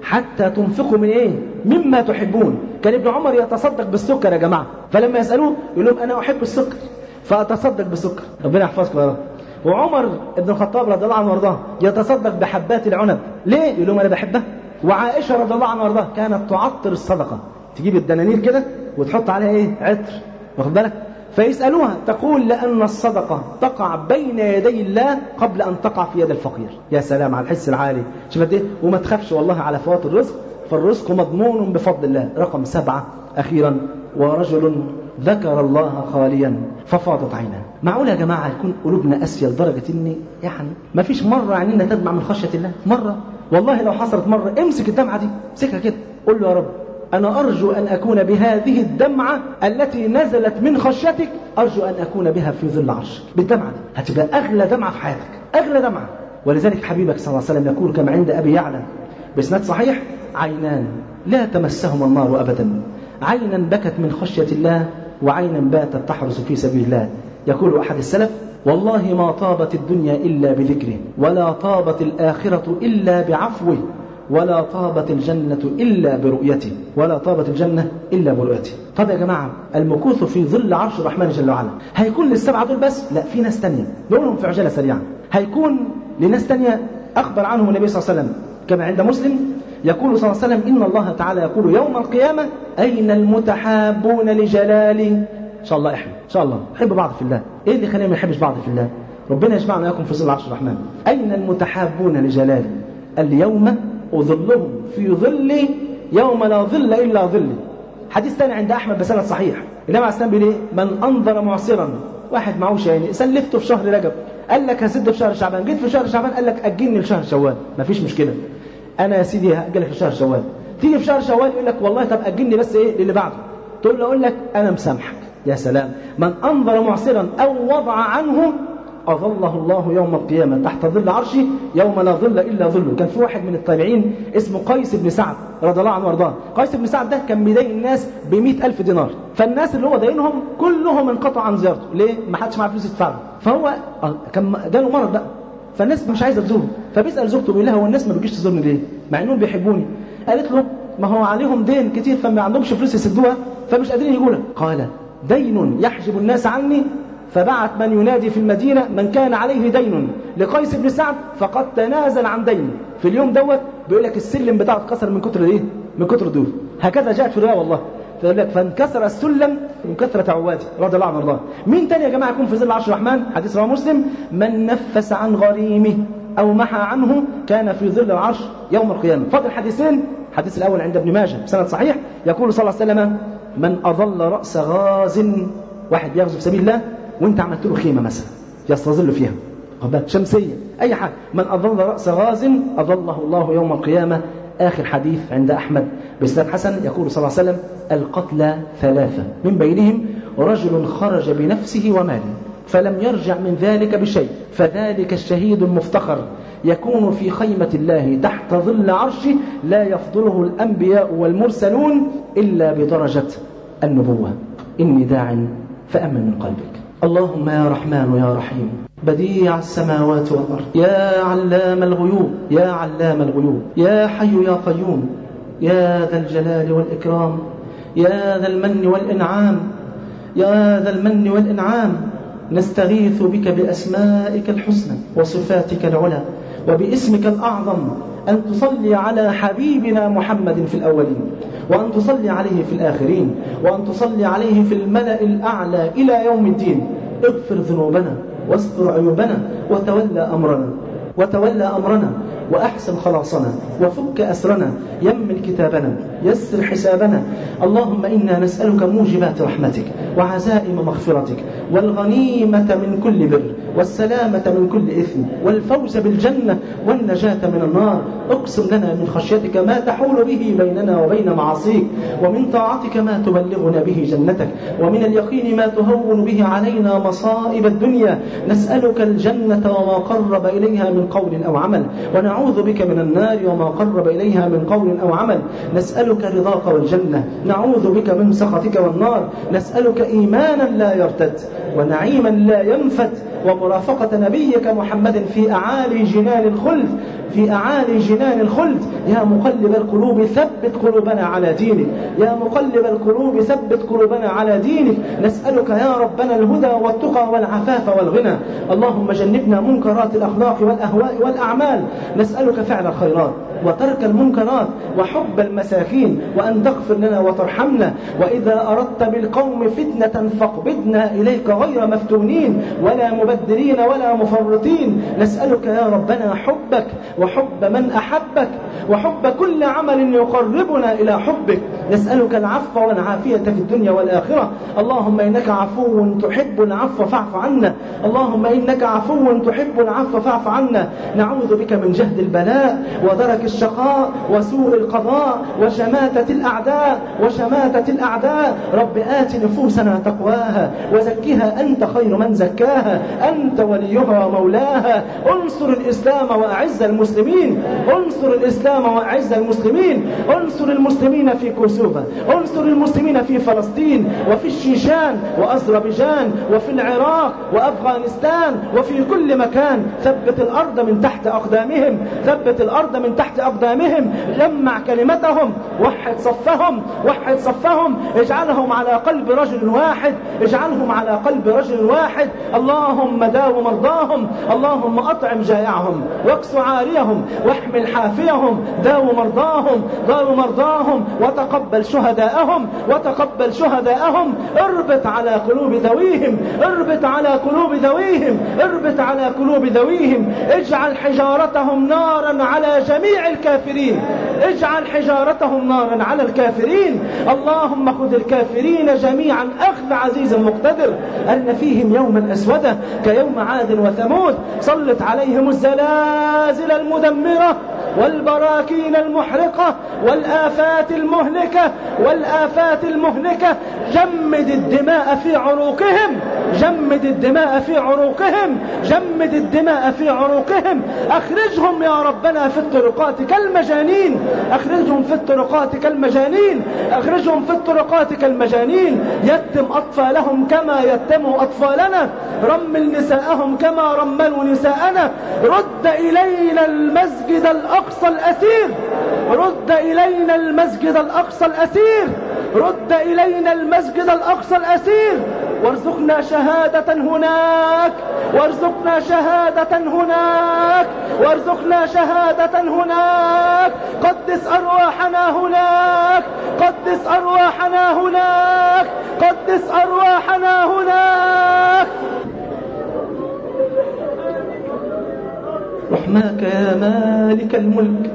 حتى تنفقوا من ايه مما تحبون كان ابن عمر يتصدق بالسكر يا جماعة فلما يسألوه يقول لهم أنا أحب السكر فأتصدق بالسكر ربنا يحفظكم يا رب وعمر بن الخطاب رضي الله عنه وارضاه يتصدق بحبات العنب ليه يقول لهم انا بحبها وعائشه رضي الله عنها وارضاها كانت تعطر الصدقه تجيب الدنانير كده وتحط عليها ايه عطر واخد بالك فيسألوها تقول لأن الصدقة تقع بين يدي الله قبل أن تقع في يد الفقير يا سلام على الحس العالي شوف قد ايه وما تخافش والله على فوات الرزق فالرزق مضمون بفضل الله رقم سبعة أخيرا ورجل ذكر الله خاليا ففاضت عيناه معقول يا جماعة يكون قلوبنا قاسية لدرجة إن يعني ما فيش مرة عينينا تدمع من خشية الله مرة والله لو حصلت مرة امسك الدمعة دي امسكها كده قول له يا رب أنا أرجو أن أكون بهذه الدمعة التي نزلت من خشيتك أرجو أن أكون بها في ظل عرشك بالدمعة دي هتبقى أغلى دمعة في حياتك أغلى دمعة ولذلك حبيبك صلى الله عليه وسلم يقول كما عند أبي يعلى بإسناد صحيح عينان لا تمسهما النار أبدا عينا بكت من خشية الله وعينا باتت تحرس في سبيل الله يقول أحد السلف والله ما طابت الدنيا إلا بذكره ولا طابت الآخرة إلا بعفوه ولا طابت الجنة إلا برؤيته ولا طابت الجنة إلا برؤيته طب يا جماعة المكوث في ظل عرش الرحمن جل وعلا هيكون للسبعة دول بس لا في ناس تانية نقولهم في عجالة سريعة هيكون لناس تانية أخبر عنهم النبي صلى الله عليه وسلم كما عند مسلم يقول صلى الله عليه وسلم إن الله تعالى يقول يوم القيامة أين المتحابون لجلالي إن شاء الله إحنا إن شاء الله نحب بعض في الله إيه اللي خلينا ما نحبش بعض في الله ربنا يجمعنا وياكم في ظل عرش الرحمن أين المتحابون لجلالي اليوم أظلهم في ظلي يوم لا ظل إلا ظلي حديث ثاني عند أحمد بسند صحيح النبي عليه السلام بيقول إيه من أنظر معصرا واحد معهوش يعني سلفته في شهر رجب قال لك هسده في شهر شعبان جيت في شهر شعبان قال لك أجلني لشهر شوال مفيش مشكلة أنا يا سيدي هأجلك في شهر شوال تيجي في شهر شوال يقول لك والله طب أجلني بس إيه للي بعده تقول له أقول لك أنا مسامحك يا سلام من أنظر معصرا أو وضع عنه أظله الله يوم القيامة تحت ظل عرشه يوم لا ظل إلا ظله كان في واحد من التابعين اسمه قيس بن سعد رضي الله عنه وارضاه قيس بن سعد ده كان بيدين الناس ب ألف دينار فالناس اللي هو داينهم كلهم انقطعوا عن زيارته ليه؟ ما حدش معاه فلوس يدفع له فهو كان جاله مرض بقى فالناس مش عايزه تزوره فبيسال زوجته بيقول لها هو الناس ما بيجيش تزورني ليه؟ مع انهم بيحبوني قالت له ما هو عليهم دين كتير فما عندهمش فلوس يسدوها فمش قادرين يجوا لك قال دين يحجب الناس عني فبعت من ينادي في المدينة من كان عليه دين لقيس بن سعد فقد تنازل عن دينه في اليوم دوت بيقول لك السلم بتاعه اتكسر من كتر ايه من كتر دول هكذا جاءت في الروايه والله فيقول لك فانكسر السلم من كثرة عواده رضي الله عنه الله مين تاني يا جماعة يكون في ظل عرش الرحمن حديث رواه مسلم من نفس عن غريمه أو محى عنه كان في ظل العرش يوم القيامة فاضل حديثين الحديث الأول عند ابن ماجه بسند صحيح يقول صلى الله عليه وسلم من أضل رأس غاز واحد يغزو في سبيل الله وانت عملت له خيمه مثلا يستظل فيها شمسيه اي حاجه من اضل راس غاز اضله الله يوم القيامه اخر حديث عند احمد باسناد حسن يقول صلى الله عليه وسلم القتلى ثلاثه من بينهم رجل خرج بنفسه وماله فلم يرجع من ذلك بشيء فذلك الشهيد المفتخر يكون في خيمة الله تحت ظل عرشه لا يفضله الأنبياء والمرسلون إلا بدرجة النبوة إني داع فأمن من قلبك اللهم يا رحمن يا رحيم بديع السماوات والأرض يا علام الغيوب يا علام الغيوب يا حي يا قيوم يا ذا الجلال والإكرام يا ذا المن والإنعام يا ذا المن والإنعام نستغيث بك بأسمائك الحسنى وصفاتك العلى وباسمك الأعظم أن تصلي على حبيبنا محمد في الأولين وأن تصلي عليه في الآخرين وأن تصلي عليه في الملأ الأعلى إلى يوم الدين اغفر ذنوبنا واستر عيوبنا وتولى أمرنا وتولى أمرنا وأحسن خلاصنا وفك أسرنا يمن كتابنا يسر حسابنا اللهم إنا نسألك موجبات رحمتك وعزائم مغفرتك والغنيمة من كل بر والسلامة من كل إثم والفوز بالجنة والنجاة من النار اقسم لنا من خشيتك ما تحول به بيننا وبين معاصيك ومن طاعتك ما تبلغنا به جنتك ومن اليقين ما تهون به علينا مصائب الدنيا نسألك الجنة وما قرب إليها من قول أو عمل ونعوذ بك من النار وما قرب إليها من قول أو عمل نسألك رضاك والجنة نعوذ بك من سخطك والنار نسألك إيمانا لا يرتد ونعيما لا ينفد ومرافقة نبيك محمد في أعالي جنان الخلد في أعالي جنان الخلد يا مقلب القلوب ثبت قلوبنا على دينك يا مقلب القلوب ثبت قلوبنا على دينك نسألك يا ربنا الهدى والتقى والعفاف والغنى اللهم جنبنا منكرات الأخلاق والأهواء والأعمال نسألك فعل الخيرات وترك المنكرات وحب المساكين وأن تغفر لنا وترحمنا وإذا أردت بالقوم فتنة فاقبضنا إليك غير مفتونين ولا مبدلين ولا مفرطين نسألك يا ربنا حبك وحب من أحبك وحب كل عمل يقربنا إلى حبك نسألك العفو والعافية في الدنيا والآخرة اللهم إنك عفو تحب العفو فاعف عنا اللهم إنك عفو تحب العفو فاعف عنا نعوذ بك من جهد البلاء ودرك الشقاء وسوء القضاء وشماتة الأعداء وشماتة الأعداء رب آت نفوسنا تقواها وزكها أنت خير من زكاها أنت وليها ومولاها انصر الإسلام وأعز المسلمين انصر الإسلام وأعز المسلمين انصر المسلمين في كوسوفا انصر المسلمين في فلسطين وفي الشيشان وأذربيجان وفي العراق وأفغانستان وفي كل مكان ثبت الأرض من تحت أقدامهم ثبت الأرض من تحت أقدامهم جمع كلمتهم وحد صفهم وحد صفهم اجعلهم على قلب رجل واحد اجعلهم على قلب رجل واحد اللهم داو مرضاهم اللهم أطعم جائعهم واكس عاريهم واحمل حافيهم داو مرضاهم داو مرضاهم وتقبل شهداءهم وتقبل شهداءهم اربط على قلوب ذويهم اربط على قلوب ذويهم اربط على قلوب ذويهم اجعل حجارتهم نارا على جميع الكافرين اجعل حجارتهم نارا على الكافرين اللهم خذ الكافرين جميعا أخذ عزيز مقتدر أن فيهم يوما أسودا كيوم عاد وثمود صلت عليهم الزلازل المدمرة والبراكين المحرقة والآفات المهلكة والآفات المهلكة جمد الدماء في عروقهم جمد الدماء في عروقهم جمد الدماء في عروقهم أخرجهم يا ربنا في الطرقات كالمجانين أخرجهم في الطرقات كالمجانين أخرجهم في الطرقات كالمجانين يتم أطفالهم كما يتموا أطفالنا رمل نساءهم كما رملوا نساءنا رد إلينا المسجد الأقصى الأسير رد إلينا المسجد الأقصى الأسير رد إلينا المسجد الأقصى الأسير وارزقنا شهادة هناك وارزقنا شهادة هناك وارزقنا شهادة هناك قدس أرواحنا هناك قدس أرواحنا هناك قدس أرواحنا هناك رحماك يا مالك الملك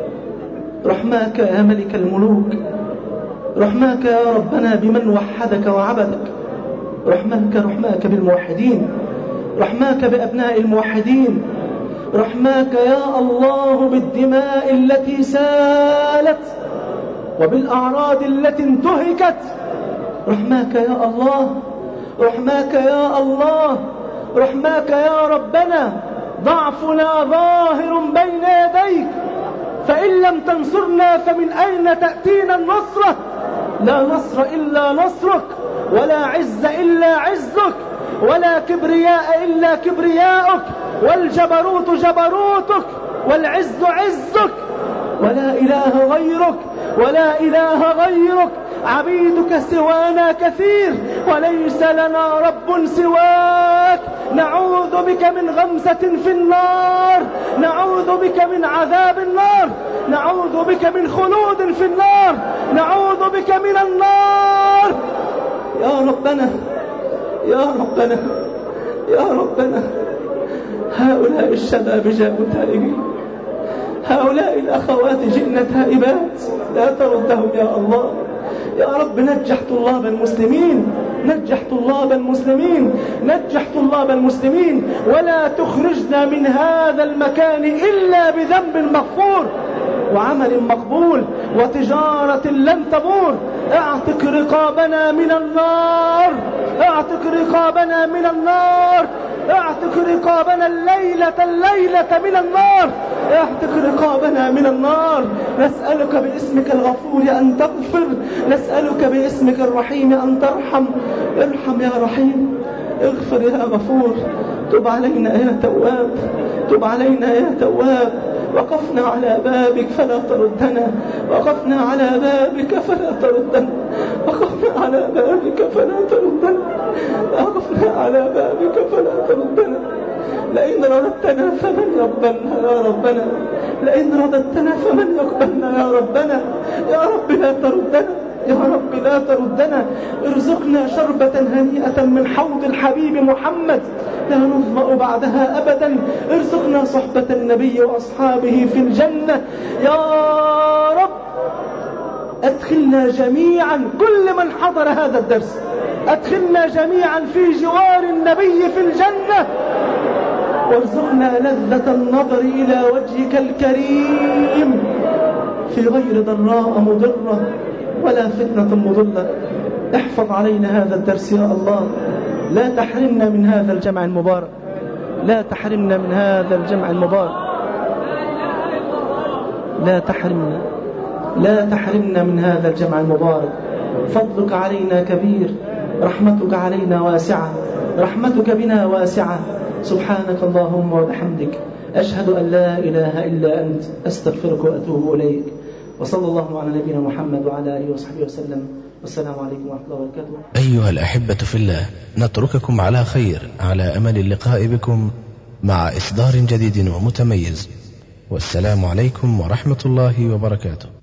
رحماك يا ملك الملوك رحماك يا ربنا بمن وحدك وعبدك رحماك رحماك بالموحدين رحماك بأبناء الموحدين رحماك يا الله بالدماء التي سالت وبالأعراض التي انتهكت رحماك يا الله رحماك يا الله رحماك يا ربنا ضعفنا ظاهر بين يديك فإن لم تنصرنا فمن أين تأتينا النصرة لا نصر إلا نصرك ولا عز إلا عزك ولا كبرياء إلا كبرياءك والجبروت جبروتك والعز عزك ولا إله غيرك ولا إله غيرك عبيدك سوانا كثير وليس لنا رب سواك نعوذ بك من غمزة في النار نعوذ بك من عذاب النار نعوذ بك من خلود في النار نعوذ بك من النار يا ربنا يا ربنا يا ربنا هؤلاء الشباب جاءوا تائبين هؤلاء الأخوات جئن تائبات لا تردهم يا الله يا رب نجح طلاب المسلمين نجح طلاب المسلمين نجح طلاب المسلمين ولا تخرجنا من هذا المكان إلا بذنب مغفور وعمل مقبول وتجارة لن تبور اعتق رقابنا من النار اعتق رقابنا من النار اعتق رقابنا الليلة الليلة من النار اعتق رقابنا من النار نسألك باسمك الغفور أن تغفر نسألك باسمك الرحيم أن ترحم ارحم يا رحيم اغفر يا غفور تب علينا يا تواب تب علينا يا تواب وقفنا على بابك فلا تردنا وقفنا على بابك فلا تردنا وقفنا على بابك فلا تردنا وقفنا على بابك فلا تردنا لئن رددتنا فمن يقبلنا يا ربنا لئن رددتنا فمن يقبلنا يا ربنا يا رب لا تردنا يا رب لا تردنا ارزقنا شربة هنيئة من حوض الحبيب محمد لا نظمأ بعدها أبدا ارزقنا صحبة النبي وأصحابه في الجنة يا رب أدخلنا جميعا كل من حضر هذا الدرس أدخلنا جميعا في جوار النبي في الجنة وارزقنا لذة النظر إلى وجهك الكريم في غير ضراء مضرة ولا فتنة مضلة احفظ علينا هذا الدرس يا الله لا تحرمنا من هذا الجمع المبارك لا تحرمنا من هذا الجمع المبارك لا تحرمنا لا تحرمنا من هذا الجمع المبارك فضلك علينا كبير رحمتك علينا واسعة رحمتك بنا واسعة سبحانك اللهم وبحمدك أشهد أن لا إله إلا أنت أستغفرك وأتوب إليك وصلى الله على نبينا محمد وعلى آله وصحبه وسلم والسلام عليكم ورحمة الله وبركاته أيها الأحبة في الله نترككم على خير على أمل اللقاء بكم مع إصدار جديد ومتميز والسلام عليكم ورحمة الله وبركاته